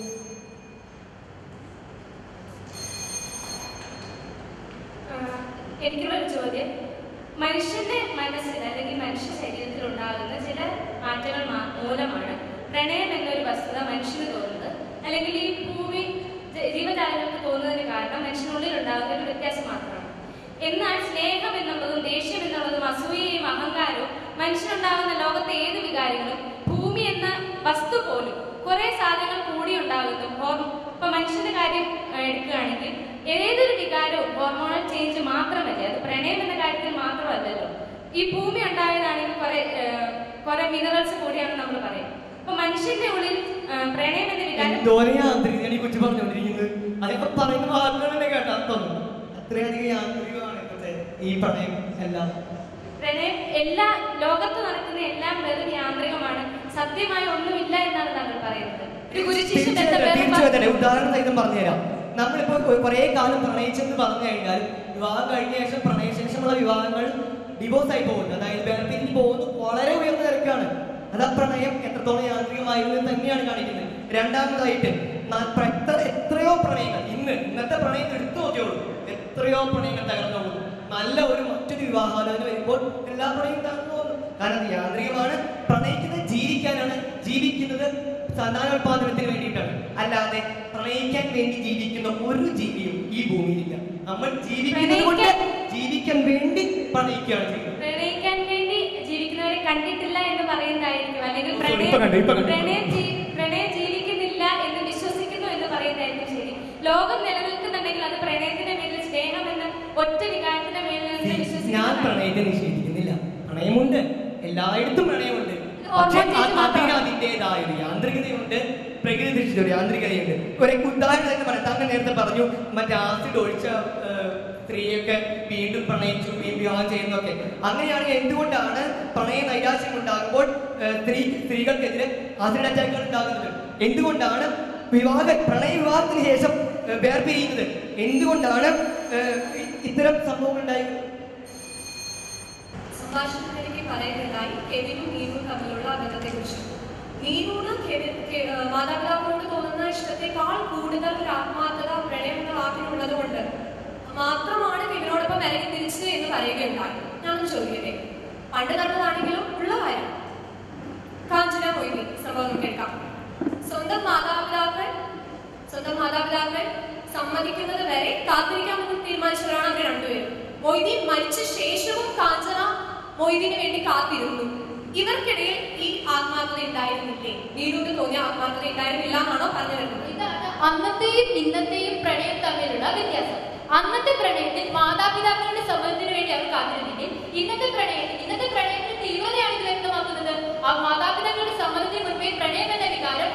Speaker 4: ആഹ് എനിക്കുള്ളൊരു ചോദ്യം മനുഷ്യന്റെ മനസ്സിൽ അല്ലെങ്കിൽ മനുഷ്യ ശരീരത്തിൽ ഉണ്ടാകുന്ന ചില മാറ്റങ്ങൾ മാ- മൂലമാണ് പ്രണയം എന്നൊരു വസ്തുത മനുഷ്യന് തോന്നുന്നത് അല്ലെങ്കിൽ ഈ ഭൂമി ജ- ജീവജാലങ്ങൾക്ക് തോന്നുന്നതിന് കാരണം മനുഷ്യനുള്ളിൽ ഉണ്ടാകുന്ന ഒരു വ്യത്യാസം മാത്രമാണ് എന്നാൽ സ്നേഹം എന്നുള്ളതും ദേഷ്യം എന്നുള്ളതും അസൂയയും അഹങ്കാരവും മനുഷ്യനുണ്ടാകുന്ന ലോകത്തെ ഏത് വികാരങ്ങളും ഭൂമി എന്ന വസ്തു പോലും കുറെ സാധനങ്ങൾ കൂടി ഉണ്ടാകുന്നു ഹോർമോ ഇപ്പൊ മനുഷ്യന്റെ കാര്യം ആ, എടുക്കുകയാണെങ്കിൽ ഏതൊരു വികാരവും ഹോർമോണൽ ചേഞ്ച് മാത്രമല്ല അത് പ്രണയം എന്ന കാര്യത്തിൽ മാത്രമല്ലല്ലോ ഈ ഭൂമി ഉണ്ടായതാണെങ്കിൽ കുറെ ആ, കുറെ മിനറൽസ് കൂടിയാണ് നമ്മൾ പറയുന്നത് അപ്പൊ മനുഷ്യന്റെ ഉള്ളിൽ ആ, പ്രണയം എന്ന വികാരം
Speaker 5: എന്തോരം യാന്ത്രികതയാണ് ഈ കൊച്ചു പറഞ്ഞുകൊണ്ടിരിക്കുന്നത് അതൊക്കെ പറയുന്ന വാക്കുകൾ തന്നെ കേട്ടാൽ തോന്നും അത്രയധികം യാന്ത്രികമാണ് ഇപ്പോഴത്തെ ഈ പ്രണയം എല്ലാം
Speaker 4: പ്രണയം എല്ലാ ലോകത്ത് നടക്കുന്ന എല്ലാം വെറും യാന്ത്രികമാണ് സത്യമായ ഒന്നുമില്ല എന്നാണ് താങ്കൾ പറയുന്നത് ഒരു ഗുരുശിഷ്യ ബന്ധം
Speaker 5: തീർച്ചയായിട്ടും
Speaker 4: വെറും
Speaker 5: തീർച്ചയായിട്ടും ഉദാഹരണ സഹിതം പറഞ്ഞുതരാം നമ്മളിപ്പോ കുറെ കാലം പ്രണയിച്ചെന്ന് പറഞ്ഞു കഴിഞ്ഞാൽ വിവാഹം കഴിഞ്ഞ ശേഷം പ്രണയശേഷമുള്ള വിവാഹങ്ങൾ ഡിവോഴ്സ് ആയി പോകുന്നു അതായത് വേർപിരിഞ്ഞ് പോകുന്നത് വളരെ ഉയർന്ന നിരക്കാണ് അത് ആ പ്രണയം എത്രത്തോളം യാന്ത്രികമായിരുന്നു എന്ന് തന്നെയാണ് കാണിക്കുന്നത് രണ്ടാമതായിട്ട് ന- പ്ര- എത്ര- എത്രയോ പ്രണയങ്ങൾ ഇന്ന് ഇന്നത്തെ പ്രണയം എടുത്തു നോക്കിയോളൂ എത്രയോ പ്രണയങ്ങൾ തകർന്നു പോകുന്നു നല്ല ഒരു മറ്റൊരു വിവാഹാലോചന വരുമ്പോൾ എല്ലാ പ്രണയവും തകർന്നു പോകുന്നു കാരണം അത് യാന്ത്രികമാണ് പ്രണയിക്കുന്നത് ജീവിക്കാനാണ് ജീവിക്കുന്നത് സന്താനോത്പാദനത്തിന് വേണ്ടിയിട്ടാണ് അല്ലാതെ പ്രണയിക്കാൻ വേണ്ടി ജീവിക്കുന്ന ഒരു ജീവിയും ഈ ഭൂമിയിലില്ല നമ്മൾ ജീവിക്കുന്നത് കൊണ്ട് ജീവിക്കാൻ വേണ്ടി പ്രണയിക്കുകയാണ് ചെയ്യുന്നത്
Speaker 4: പ്രണയിക്കാൻ വേണ്ടി ജീവിക്കുന്നവരെ കണ്ടിട്ടില്ല എന്ന് പറയുന്നതായിരിക്കും അല്ലെങ്കിൽ
Speaker 5: ഇപ്പൊ
Speaker 4: പ്രണയം
Speaker 5: കണ്ടു, ഇപ്പൊ കണ്ടു.
Speaker 4: പ്രണയം ജീ- പ്രണയം ജീവിക്കുന്നില്ല എന്ന് വിശ്വസിക്കുന്നു എന്ന് പറയുന്നതായിരിക്കും ശരി ലോകം നിലനിൽക്കുന്നുണ്ടെങ്കിൽ അത് പ്രണയത്തിന്റെ മേലിൽ സ്നേഹം എന്ന ഒറ്റ വികാരത്തിന്റെ മേലിൽ നിന്ന്
Speaker 5: ഞാൻ
Speaker 4: വിശ്വസിക്കുന്നു
Speaker 5: പ്രണയത്തെ നിഷേധിക്കുന്നില്ല പ്രണയമുണ്ട് എല്ലായിടത്തും പ്രണയമുണ്ട്
Speaker 4: ഹോർമോൺ
Speaker 5: പക്ഷേ
Speaker 4: ചേഞ്ച്
Speaker 5: അ- അതിന് അതിൻ്റെതായ ഒരു യാന്ത്രികതയുണ്ട് പ്രകൃതി ദൃഷ്ടിച്ച ഒരു യാന്ത്രികതയുണ്ട് ഒരു ഉദാഹരണം തന്നെ പറയാം താങ്കൾ നേരത്തെ പറഞ്ഞു മറ്റേ ആസിഡ് ഒഴിച്ച ഏഹ്, സ്ത്രീയൊക്കെ വീണ്ടും പ്രണയിച്ചു വീണ്ടും വിവാഹം ചെയ്യുന്നതൊക്കെ അങ്ങനെയാണെങ്കിൽ എന്തുകൊണ്ടാണ് പ്രണയ നൈരാശ്യം ഉണ്ടാകുമ്പോൾ ഏഹ്, സ്ത്രീ സ്ത്രീകൾക്കെതിരെ ആസിഡ് അറ്റാക്കുകൾ ഉണ്ടാകുന്നത് എന്തുകൊണ്ടാണ് വിവാഹ പ്രണയ വിവാഹത്തിന് ശേഷം ഏഹ്, വേർപിരിയുന്നത് എന്തുകൊണ്ടാണ് ഏഹ്, ഇ- ഇത്തരം സംഭവങ്ങൾ ഉണ്ടായത്
Speaker 7: സംഭാഷണത്തിലേക്ക് പറയുന്നതായി കെവിനും നീനുവും തമ്മിലുള്ള ബന്ധത്തെക്കുറിച്ച് നീനൂന് കെവിൻ കെ- ആ, മാതാപിതാക്കളോട് തോന്നുന്ന ഇഷ്ടത്തെക്കാൾ കൂടുതൽ ഒരു ആത്മാർത്ഥത പ്രണയം എന്ന വാക്കിനുള്ളത് കൊണ്ട് മാത്രമാണ് കെവിനോടൊപ്പം ഇറങ്ങി തിരിച്ചത് എന്ന് പറയുകയുണ്ടായി ഞാനൊന്ന് ചോദിക്കട്ടെ പണ്ട് നടന്നതാണെങ്കിലും ഉള്ള കാര്യം കാഞ്ചന മൊയ്തി സംഭവം നമുക്ക് എടുക്കാം സ്വന്തം മാതാപിതാക്കൾ സ്വന്തം മാതാപിതാക്കൾ സമ്മതിക്കുന്നത് വരെ കാത്തിരിക്കാമെന്ന് തീരുമാനിച്ചവരാണ് അവർ രണ്ടുപേരും മൊയ്തീൻ മരിച്ച ശേഷവും കാഞ്ചന മൊയ്തീന് വേണ്ടി കാത്തിരുന്നു ഇവർക്കിടയിൽ ഈ ആത്മാർത്ഥത ഉണ്ടായിരുന്നില്ലേ നീരൂന് തോന്നിയ ആത്മാർത്ഥത ഉണ്ടായിരുന്നില്ല എന്നാണോ പറഞ്ഞു വരുന്നത്
Speaker 3: ഇതാണ് അന്നത്തെയും ഇന്നത്തെയും പ്രണയം തമ്മിലുള്ള വ്യത്യാസം അന്നത്തെ പ്രണയത്തിൽ മാതാപിതാക്കളുടെ സമ്മതത്തിന് വേണ്ടി അവർ കാത്തിരുന്നെങ്കിൽ ഇന്നത്തെ പ്രണയത്തിൽ ഇന്നത്തെ പ്രണയത്തിൽ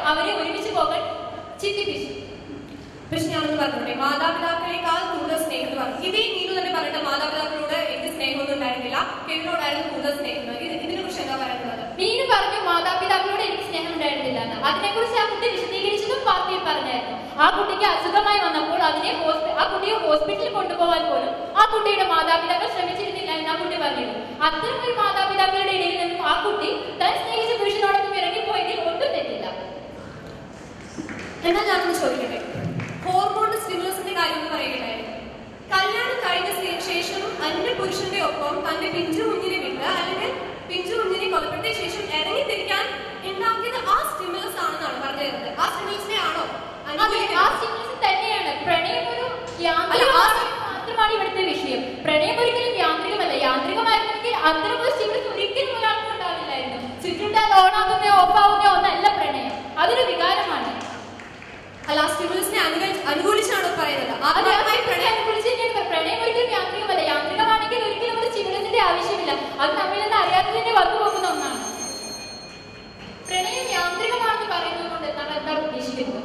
Speaker 3: അവരെ ഒരുമിച്ച് പോകാൻ ചിന്തിപ്പിച്ചു
Speaker 7: പക്ഷെ ഞാനൊന്ന് പറഞ്ഞോട്ടെ മാതാപിതാക്കളെക്കാൾ കൂടുതൽ സ്നേഹം എന്ന് പറഞ്ഞു ഇതേ നീതു തന്നെ പറഞ്ഞിട്ട് മാതാപിതാക്കളോട് എനിക്ക് സ്നേഹമൊന്നും ഉണ്ടായിരുന്നില്ല കെവിനോടായിരുന്നു കൂടുതൽ സ്നേഹം ഇത് ഇതിനെ കുറിച്ച് എന്താ പറയുന്നത്
Speaker 3: മീനു പറഞ്ഞു മാതാപിതാക്കളോട് എനിക്ക് സ്നേഹം ഉണ്ടായിരുന്നില്ല എന്ന് അതിനെക്കുറിച്ച് ആ കുട്ടി വിശദീകരിച്ചതും പാർട്ടിയിൽ പറഞ്ഞായിരുന്നു ആ കുട്ടിക്ക് അസുഖമായി വന്നപ്പോൾ അതിനെ ഹോസ്പി- ആ കുട്ടിയെ ഹോസ്പിറ്റലിൽ കൊണ്ടുപോകാൻ പോലും ആ കുട്ടിയുടെ മാതാപിതാക്കൾ ശ്രമിച്ചിരുന്നില്ല എന്ന് ആ കുട്ടി പറഞ്ഞു അത്തരം ഒരു മാതാപിതാക്കളുടെ ഇടയിൽ നിന്നും ആ കുട്ടി താൻ സ്നേഹിച്ച പുരുഷനോടൊപ്പം ഇറങ്ങിപ്പോയതിൽ ഒട്ടും തെറ്റില്ല
Speaker 7: എന്നാൽ ഞാനൊന്ന് ചോദിക്കട്ടെ ഹോർമോൺ സ്റ്റിമുലസിന്റെ കാര്യം ഒന്ന് പറയുകയായിരുന്നു കല്യാണം കഴിഞ്ഞ ശേ- ശേഷം അന്യ പുരുഷന്റെ ഒപ്പം തന്റെ പിഞ്ചു കുഞ്ഞിനെ വിട്ട് അല്ലെങ്കിൽ പിഞ്ചു കുഞ്ഞിനെ കൊലപ്പെടുത്തിയ ശേഷം ഇറങ്ങി തിരിക്കാൻ ഉണ്ടാക്കിയത് ആ സ്റ്റിമുലസ് ആണെന്നാണ് പറഞ്ഞു തരുന്നത് ആ സ്റ്റിമുലസിനെ ആണോ
Speaker 3: അതെ ആ
Speaker 7: അനുകൂലിക്കുന്നത്?
Speaker 3: സ്റ്റിമുലസ് തന്നെയാണ് പ്രണയം ഒരു
Speaker 7: അല്ല, ആ-
Speaker 3: യാന്ത്രികമാണ് മാത്രമാണ് ഇവിടുത്തെ വിഷയം പ്രണയം ഒരിക്കലും യാന്ത്രികമല്ല യാന്ത്രികമായിരുന്നെങ്കിൽ അത്തരം ഒരു സ്റ്റിമുലസ് ഒരിക്കലും ഒരാൾക്കും ഉണ്ടാവില്ലായിരുന്നു ചുറ്റുണ്ടാൽ ഓണാകുന്നയോ ഓഫാകുന്നയോ ഒന്നല്ല പ്രണയം അതൊരു വികാരമാണ്
Speaker 7: അല്ല ആ സ്റ്റിമുലസിനെ അനുകൂലി- അനുകൂലിച്ചാണോ പറയുന്നത്
Speaker 3: അത് ആ
Speaker 7: ആത്മാർത്ഥമായി
Speaker 3: പ്രണയം
Speaker 7: പ്രണയം
Speaker 3: കുറിച്ച് തന്നെയാണ് പ്രണയം ഒരിക്കലും യാന്ത്രികമല്ല യാന്ത്രികമാണെങ്കിൽ ഒരിക്കലും ഒരു സ്റ്റിമുലസിന്റെ ആവശ്യമില്ല അത് നമ്മിൽ നിന്ന് അറിയാതെ തന്നെ വന്നു പോകുന്ന ഒന്നാണ് പ്രണയം യാന്ത്രികമാണെന്ന് പറയുന്നത് കൊണ്ട് നമ്മൾ എന്താണ് ഉദ്ദേശിക്കുന്നത്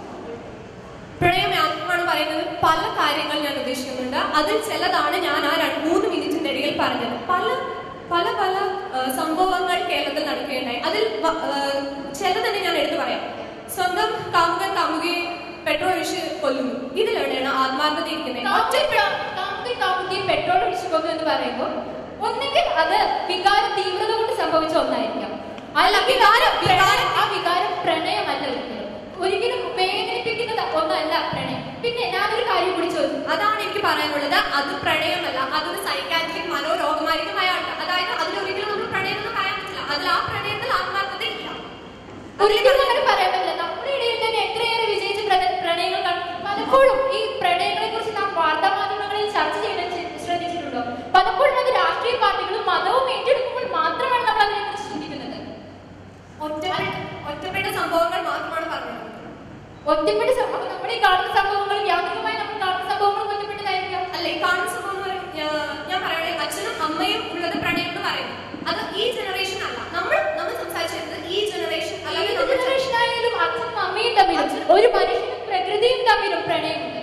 Speaker 7: പ്രണയം യാത്രമാണ് പറയുന്നത് പല കാര്യങ്ങൾ ഞാൻ ഉദ്ദേശിക്കുന്നുണ്ട് അതിൽ ചിലതാണ് ഞാൻ ആ രണ്ട് മൂന്ന് മിനിറ്റിന്റെ ഇടയിൽ പറഞ്ഞത് പല പല പല ആ, സംഭവങ്ങൾ കേരളത്തിൽ നടക്കുകയുണ്ടായി അതിൽ വ- ആ, ചിലതന്നെ ഞാൻ എടുത്തു പറയാം സ്വന്തം കാമുകൻ കാമുകയെ പെട്രോൾ ഒഴിച്ച് കൊല്ലുന്നു ഇതിലെവിടെയാണ് ആത്മാർത്ഥത ഇരിക്കുന്നത് ഒറ്റ പെ-
Speaker 3: കാമുകി കാമുകിയെ പെട്രോൾ ഒഴിച്ചു കൊന്നു എന്ന് പറയുമ്പോൾ ഒന്നെങ്കിൽ അത് വികാര തീവ്രത കൊണ്ട് സംഭവിച്ച ഒന്നായിരിക്കാം അല്ല വികാരം വികാരം ആ വികാരം പ്രണയമല്ല ഒരിക്കലും ഒരിക്കലും വേദനിപ്പിക്കുന്നത് ഒന്നല്ല പ്രണയം പിന്നെ ഞാനൊരു കാര്യം കൂടി ചോദിച്ചു
Speaker 7: അതാണ് എനിക്ക് പറയാനുള്ളത് അത് പ്രണയമല്ല അതൊരു സൈക്കാട്രിക് മനോരോഗമായിരിക്കുമായ ആൾക്കാർ അതായത് അതിലൊരിക്കലും നമ്മൾ പ്രണയം എന്ന് പറയാൻ പറ്റില്ല അതിൽ ആ പ്രണയത്തിൽ ആത്മാർത്ഥത ഇല്ല
Speaker 3: ഒരിക്കലും അങ്ങനെ പറയാൻ പറ്റില്ല നമ്മുടെ ഇടയിൽ തന്നെ എത്രയേറെ വിജയിച്ച പ്രണ- പ്രണയങ്ങൾ കാണും പലപ്പോഴും ഈ പ്രണയങ്ങളെ കുറിച്ച് നാം വാർത്താ മാധ്യമങ്ങളിൽ ചർച്ച ചെയ്യാൻ ചെ- ശ്രദ്ധിച്ചിട്ടുണ്ടോ പലപ്പോഴും അത് രാഷ്ട്രീയ പാർട്ടികളും മതവും ഏറ്റെടുക്കുമ്പോൾ മാത്രമാണ് നമ്മൾ അതിനെ കുറിച്ച് ചിന്തിക്കുന്നത്
Speaker 7: ഒറ്റപ്പെട്ട ഒറ്റപ്പെട്ട സംഭവങ്ങൾ മാത്രമാണ് പറഞ്ഞത്
Speaker 3: ഒറ്റപ്പെട്ട സംഭവം നമ്മുടെ ഈ കാണുന്ന സംഭവങ്ങളും യാന്ത്രികമായി നമ്മൾ കാണുന്ന സംഭവങ്ങളും ഒറ്റപ്പെട്ടതായിരിക്കാം
Speaker 7: അല്ല ഈ കാണുന്ന സംഭവം എന്ന് പറയുന്നത് ഞാ- ഞാൻ പറയണേ അച്ഛനും അമ്മയും ഉള്ളത് പ്രണയം എന്ന് പറയുന്നു അത് ഈ ജനറേഷൻ അല്ല നമ്മൾ നമ്മൾ സംസാരിച്ചിരുന്നത് ഈ ജനറേഷൻ അല്ലെങ്കിൽ
Speaker 3: ഏത്
Speaker 7: നമ്മൾ
Speaker 3: ജനറേഷൻ ആയാലും അച്ഛനും അമ്മയും തമ്മിലും ഒരു മനുഷ്യനും പ്രകൃതിയും തമ്മിലും പ്രണയമുണ്ട്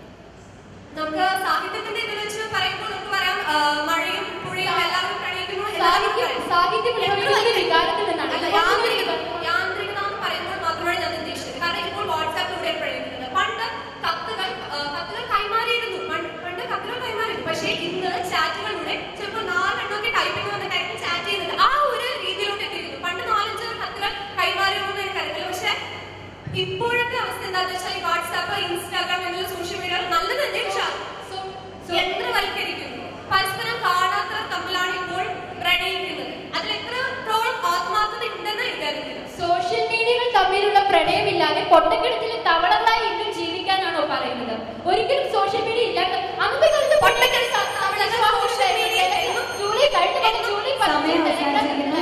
Speaker 7: നമുക്ക് സാഹിത്യത്തിന്റെ ഇതിൽ വെച്ച് പറയുമ്പോൾ നമുക്ക് പറയാം ആ, മഴയും പുഴയും എല്ലാവരും പ്രണയിക്കുന്നു എല്ലാവരും
Speaker 3: സാഹിത്യം
Speaker 7: പറയാം.
Speaker 3: സാഹിത്യം ഉത്ഭവിക്കുന്നത് വികാരത്തിൽ നിന്നാണ്
Speaker 7: അല്ല, യാന്ത്രിക യാന്ത്രികത എന്ന് പറയുമ്പോൾ മാത്രമാണ് ഞാൻ ഉദ്ദേശിച്ചത് കാരണം ഇപ്പോൾ വാട്സാപ്പിലൂടെ പ്രയോഗിക്കുന്നത് പണ്ട് കത്തുകൾ ആ, കത്തുകൾ കൈമാറിയിരുന്നു പണ്ട് പണ്ട് കത്തുകൾ കൈമാറിയിരുന്നു പക്ഷേ ഇന്ന് ചാറ്റുകളിലൂടെ ചിലപ്പോൾ നാലെണ്ണമൊക്കെ ടൈപ്പിംഗ് വന്നിട്ടായിരിക്കും ചാറ്റ് ചെയ്യുന്നത് ആ ഒരു രീതിയിലോട്ട് എത്തിയിരുന്നു പണ്ട് നാലഞ്ച് കത്തുകൾ കൈമാറിയിരുന്നു എന്ന് എനിക്കറിയില്ല പക്ഷേ ഇപ്പോഴത്തെ അവസ്ഥ എന്താണെന്ന് വെച്ചാൽ ഈ വാട്സാപ്പ് ഇൻസ്റ്റാഗ്രാം എന്നുള്ള സോഷ്യൽ മീഡിയ നല്ലത് തന്നെ പക്ഷേ യന്ത്രവൽക്കരിക്കുന്നു പരസ്പരം കാണാത്തവർ തമ്മിലാണ് ഇപ്പോൾ പ്രണയിക്കുന്നത് അതിൽ എത്രത്തോളം ആത്മാർത്ഥത ഉണ്ടെന്ന് എനിക്കറിയില്ല
Speaker 3: സോഷ്യൽ മീഡിയകൾ തമ്മിലുള്ള പ്രണയമില്ലാതെ പൊട്ടക്കിടത്തിലെ തവളകളായി ഇന്നും ജീവിക്കാനാണോ പറയുന്നത് ഒരിക്കലും സോഷ്യൽ മീഡിയ ഇല്ലാത്ത അന്നത്തെ കാലത്ത് പൊട്ടക്കിട
Speaker 7: social media
Speaker 3: ജൂലൈ കഴിഞ്ഞ കൊല്ലം ജൂലൈ
Speaker 2: സമയം
Speaker 3: പതിനഞ്ചിന്
Speaker 2: അവസാനിച്ചിരിക്കുന്നു.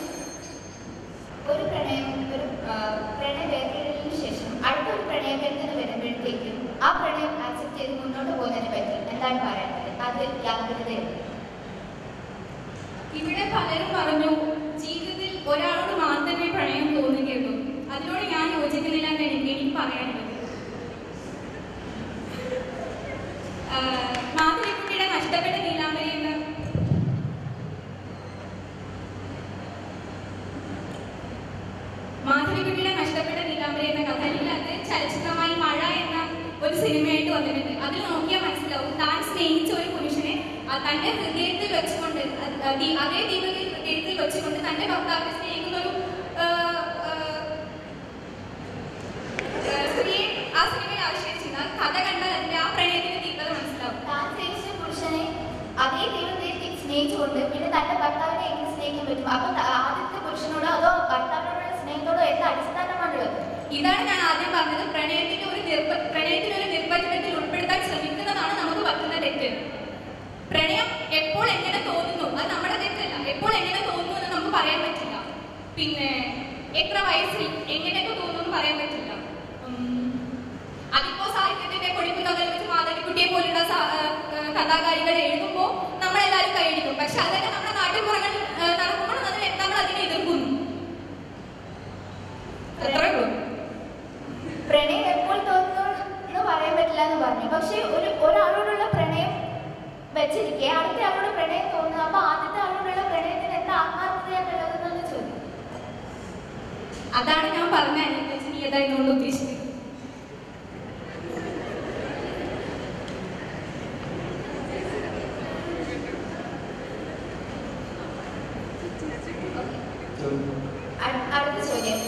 Speaker 8: ഒരു പ്രണയം ഒരു ആ, പ്രണയ വേർപിരിയലിന് ശേഷം അടുത്തൊരു പ്രണയബന്ധനം വരുമ്പോഴത്തേക്കും ആ പ്രണയം ആക്സെപ്റ്റ് ചെയ്ത് മുന്നോട്ട് പോകുന്നതിനെ പറ്റി എന്താണ് പറയാനുള്ളത് അത് യാന്ത്രികതയാണ്
Speaker 9: ഇവിടെ പലരും പറഞ്ഞു ജീവിതത്തിൽ ഒരാളോട് മാത്രമേ പ്രണയം തോന്നുകയുള്ളൂ അതിനോട് ഞാൻ യോജിക്കുന്നില്ല എന്ന് എനിക്ക് എനിക്ക് പറയാനുള്ളത് ആഹ് മാധവിക്കുട്ടിയുടെ നഷ്ടപ്പെട്ട നീലാംബരി എന്ന മാധവിക്കുട്ടിയുടെ നഷ്ടപ്പെട്ട നീലാംബരി എന്ന കഥ അല്ലെങ്കിൽ അത് ചലച്ചിത്രമായി മഴ എന്ന ഒരു സിനിമയായിട്ട് വന്നിട്ടുണ്ട് അതിൽ നോക്കിയാൽ മനസ്സിലാവും താൻ സ്നേഹിച്ച ഒരു പുരുഷനെ ആ തന്റെ ഹൃദയത്തിൽ വെച്ചുകൊണ്ട് അത് ദീ- അതേ ദീപത്തിൽ ഹൃദയത്തിൽ വെച്ചുകൊണ്ട് തന്റെ ഭർത്താവിനെ സ്നേഹിക്കുന്ന ഒരു ആഹ്, ആഹ്, ആഹ് സ്ത്രീയെ ആ സിനിമയിൽ ആവിഷ്കരിച്ചിരുന്നു ആ കഥ കണ്ടാൽ അതിന്റെ ആ പ്രണയത്തിന്റെ തീവ്രത മനസ്സിലാവും
Speaker 8: താൻ സ്നേഹിച്ച പുരുഷനെ അതേ ദൈവത്തെ സ്നേഹിച്ചുകൊണ്ട് പിന്നെ തന്റെ ഭർത്താവിനെ എങ്ങനെ സ്നേഹിക്കാൻ പറ്റും അപ്പൊ ത- ആദ്യത്തെ പുരുഷനോടോ അതോ ഭർത്താവിനോടുള്ള സ്നേഹത്തോടോ എന്ത് അടിസ്ഥാനമാണുള്ളത്
Speaker 9: ഇതാണ് ഞാൻ ആദ്യം പറഞ്ഞത് പ്രണയത്തിന്റെ ഒരു നിർബ പ്രണയത്തിന് ഒരു നിർവചനത്തിൽ ഉൾപ്പെടുത്താൻ ശ്രമിക്കുന്നതാണ് നമുക്ക് പറ്റുന്ന തെറ്റ് പ്രണയം എപ്പോൾ എങ്ങനെ തോന്നുന്നു അത് നമ്മുടെ തെറ്റല്ല എപ്പോൾ എങ്ങനെ തോന്നുന്നു എന്ന് നമുക്ക് പറയാൻ പറ്റില്ല പിന്നെ എത്ര വയസ്സിൽ എങ്ങനെയൊക്കെ തോന്നുന്നു എന്ന് പറയാൻ പറ്റില്ല ഉം. അതിപ്പോ സാഹിത്യത്തിന്റെ പൊടിപ്പുതകൾ വെച്ച് മാധവിക്കുട്ടിയെ പോലുള്ള സാ- ആ, ആ, കഥാകാരികൾ എഴുതുമ്പോൾ നമ്മളെല്ലാവരും കൈയടിക്കും പക്ഷെ അതൊക്കെ നമ്മുടെ നാട്ടിൽ പുറങ്ങളിൽ നടക്കുമ്പോൾ അതിനെ നമ്മൾ അതിനെ എതിർക്കുന്നു അത്രേ ഉള്ളൂ
Speaker 8: പക്ഷേ ഒരു ഒരാളോടുള്ള പ്രണയം വെച്ചിരിക്കെ അടുത്ത ആളോട് പ്രണയം തോന്നുക അപ്പൊ ആദ്യത്തെ ആളോടുള്ള പ്രണയത്തിന് എന്താ ആത്മാർത്ഥതയായിട്ടുള്ളതെന്നുള്ള ചോദ്യം
Speaker 9: അതാണ് ഞാൻ പറഞ്ഞ അനുയോജനീയത എന്നുകൊണ്ട് ഉദ്ദേശിക്കുന്നത്
Speaker 8: അട്- അടുത്ത ചോദ്യം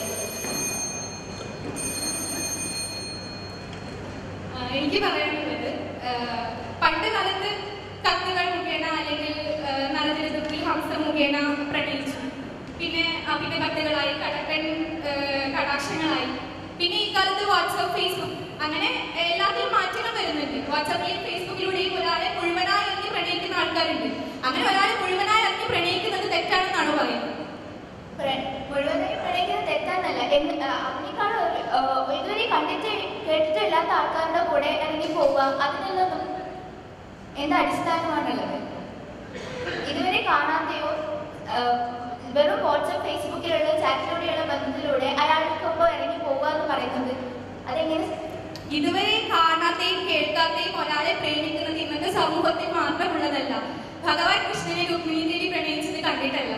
Speaker 9: ആ, എനിക്ക് പറയാനുള്ളത് ആ, പണ്ട് കാലത്ത് കത്തുകൾ മുഖേന അല്ലെങ്കിൽ ആ, നളചരിതത്തിൽ ഹംസ മുഖേന പ്രണയിച്ചു പിന്നെ ആ, പിന്നെ കത്തുകളായി കടക്കൻ ആ, കടാക്ഷങ്ങളായി പിന്നെ ഈ കാലത്ത് വാട്സപ്പ് ഫേസ്ബുക്ക് അങ്ങനെ എല്ലാത്തിലും മാറ്റങ്ങൾ വരുന്നുണ്ട് വാട്സപ്പിലെയും ഫേസ്ബുക്കിലൂടെയും ഒരാളെ മുഴുവനായി അറിഞ്ഞ് പ്രണയിക്കുന്ന ആൾക്കാരുണ്ട് അങ്ങനെ ഒരാളെ മുഴുവനായി അറിഞ്ഞ് പ്രണയിക്കുന്നത് തെറ്റാണെന്നാണ് പറയുന്നത്
Speaker 8: പ്ര- മുഴുവനായി പ്രണയിക്കുന്നത് തെറ്റാന്നല്ല എന്ന് ആ, അതിനേക്കാൾ ഒരു, ആ, ഇതുവരെ കണ്ടിട്ട് കേട്ടിട്ട് ഇല്ലാത്ത ആൾക്കാരുടെ കൂടെ ഇറങ്ങി പോവുക അതിനുള്ളതും എന്ത് അടിസ്ഥാനമാണുള്ളത് ഇതുവരെ കാണാതെയോ ആ, വെറും വാട്സപ്പ് ഫേസ്ബുക്കിലുള്ള ചാറ്റിലൂടെയുള്ള ബന്ധത്തിലൂടെ അയാൾക്കൊപ്പം ഇറങ്ങി പോവുക എന്ന് പറയുന്നത് അതെങ്ങനെ
Speaker 9: ഇതുവരെ കാണാതെയും കേൾക്കാതെയും ഒരാളെ പ്രേമിക്കുന്നത് ഇന്നത്തെ സമൂഹത്തിൽ മാത്രമുള്ളതല്ല ഭഗവാൻ കൃഷ്ണനെ രുക്മിണി ദേവി പ്രണയിച്ചത് കണ്ടിട്ടല്ല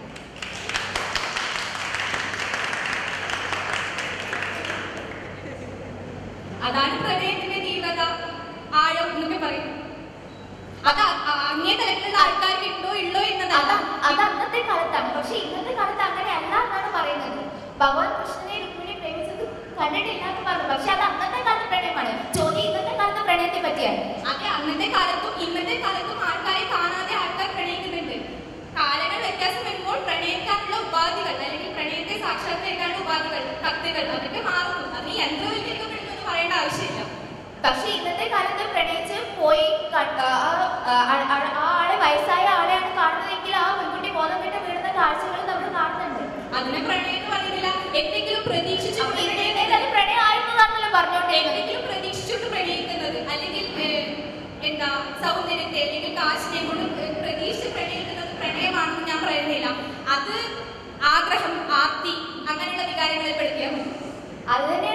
Speaker 9: അതാണ് പ്രണയത്തിന്റെ തീവ്രത ആഴം എന്നൊക്കെ പറയും അത് അ- അ- അങ്ങേ തലത്തിലുള്ള ആൾക്കാർക്ക് ഉണ്ടോ ഉള്ളോ
Speaker 8: അത്
Speaker 9: എന്നതല്ല
Speaker 8: അത് അന്നത്തെ കാലത്താണ് പക്ഷെ ഇന്നത്തെ കാലത്ത് അങ്ങനെ അല്ല എന്നാണ് പറയുന്നത് ഭഗവാൻ കൃഷ്ണനെ രുക്മിണി പ്രേമിച്ചത് കണ്ടിട്ടില്ല എന്ന് പറഞ്ഞു പക്ഷെ അത് അന്നത്തെ കാലത്തെ പ്രണയമാണ് ചോദ്യം ഇന്നത്തെ കാലത്തെ പ്രണയത്തെ പറ്റിയാണ്
Speaker 9: അതെ അന്നത്തെ കാലത്തും ഇന്നത്തെ കാലത്തും ആൾക്കാരെ കാണാതെ ആൾക്കാർ പ്രണയിക്കുന്നുണ്ട് കാലങ്ങൾ വ്യത്യാസം വരുമ്പോൾ പ്രണയിക്കാനുള്ള ഉപാധികൾ അല്ലെങ്കിൽ പ്രണയത്തെ സാക്ഷാത്കരിക്കാനുള്ള ഉപാധികൾ കത്തുകൾ അതൊക്കെ മാറുന്നു അത് യന്ത്രവൽക്കരിക്കപ്പെടുന്നു എന്ന് പറയേണ്ട ആവശ്യമില്ല
Speaker 8: പക്ഷെ ഇന്നത്തെ കാലത്ത് പ്രണയിച്ച് പോയി കണ്ട- ആ ആ- ആ- ആ- ആ ആളെ വയസ്സായ ആളെയാണ് കാണുന്നതെങ്കിൽ ആ പെൺകുട്ടി ബോധം കെട്ട് വീഴുന്ന കാഴ്ചകൾ നമ്മൾ കാണുന്നുണ്ട്
Speaker 9: അതിനെ പ്രണയം എന്ന് പറയുന്നില്ല എന്തെങ്കിലും പ്രതീക്ഷിച്ചു
Speaker 8: അപ്പൊ ഇതിനേക്കാൾ അത് പ്രണയം ആയിരുന്നതാണല്ലോ പറഞ്ഞോണ്ടേക്കുന്നത്
Speaker 9: എന്തെങ്കിലും പ്രതീക്ഷിച്ചുകൊണ്ട് പ്രണയിക്കുന്നത് അല്ലെങ്കിൽ ഏഹ്, എന്താ സൗന്ദര്യത്തെ അല്ലെങ്കിൽ കാശിനെ കൊണ്ട് ഏഹ്, പ്രതീക്ഷിച്ച് പ്രണയിക്കുന്നത് പ്രണയമാണെന്ന് ഞാൻ പറയുന്നില്ല അത് ആഗ്രഹം ആർത്തി അങ്ങനെയുള്ള വികാരങ്ങളിൽ പെടുത്തിയാൽ മതി
Speaker 8: അത് തന്നെ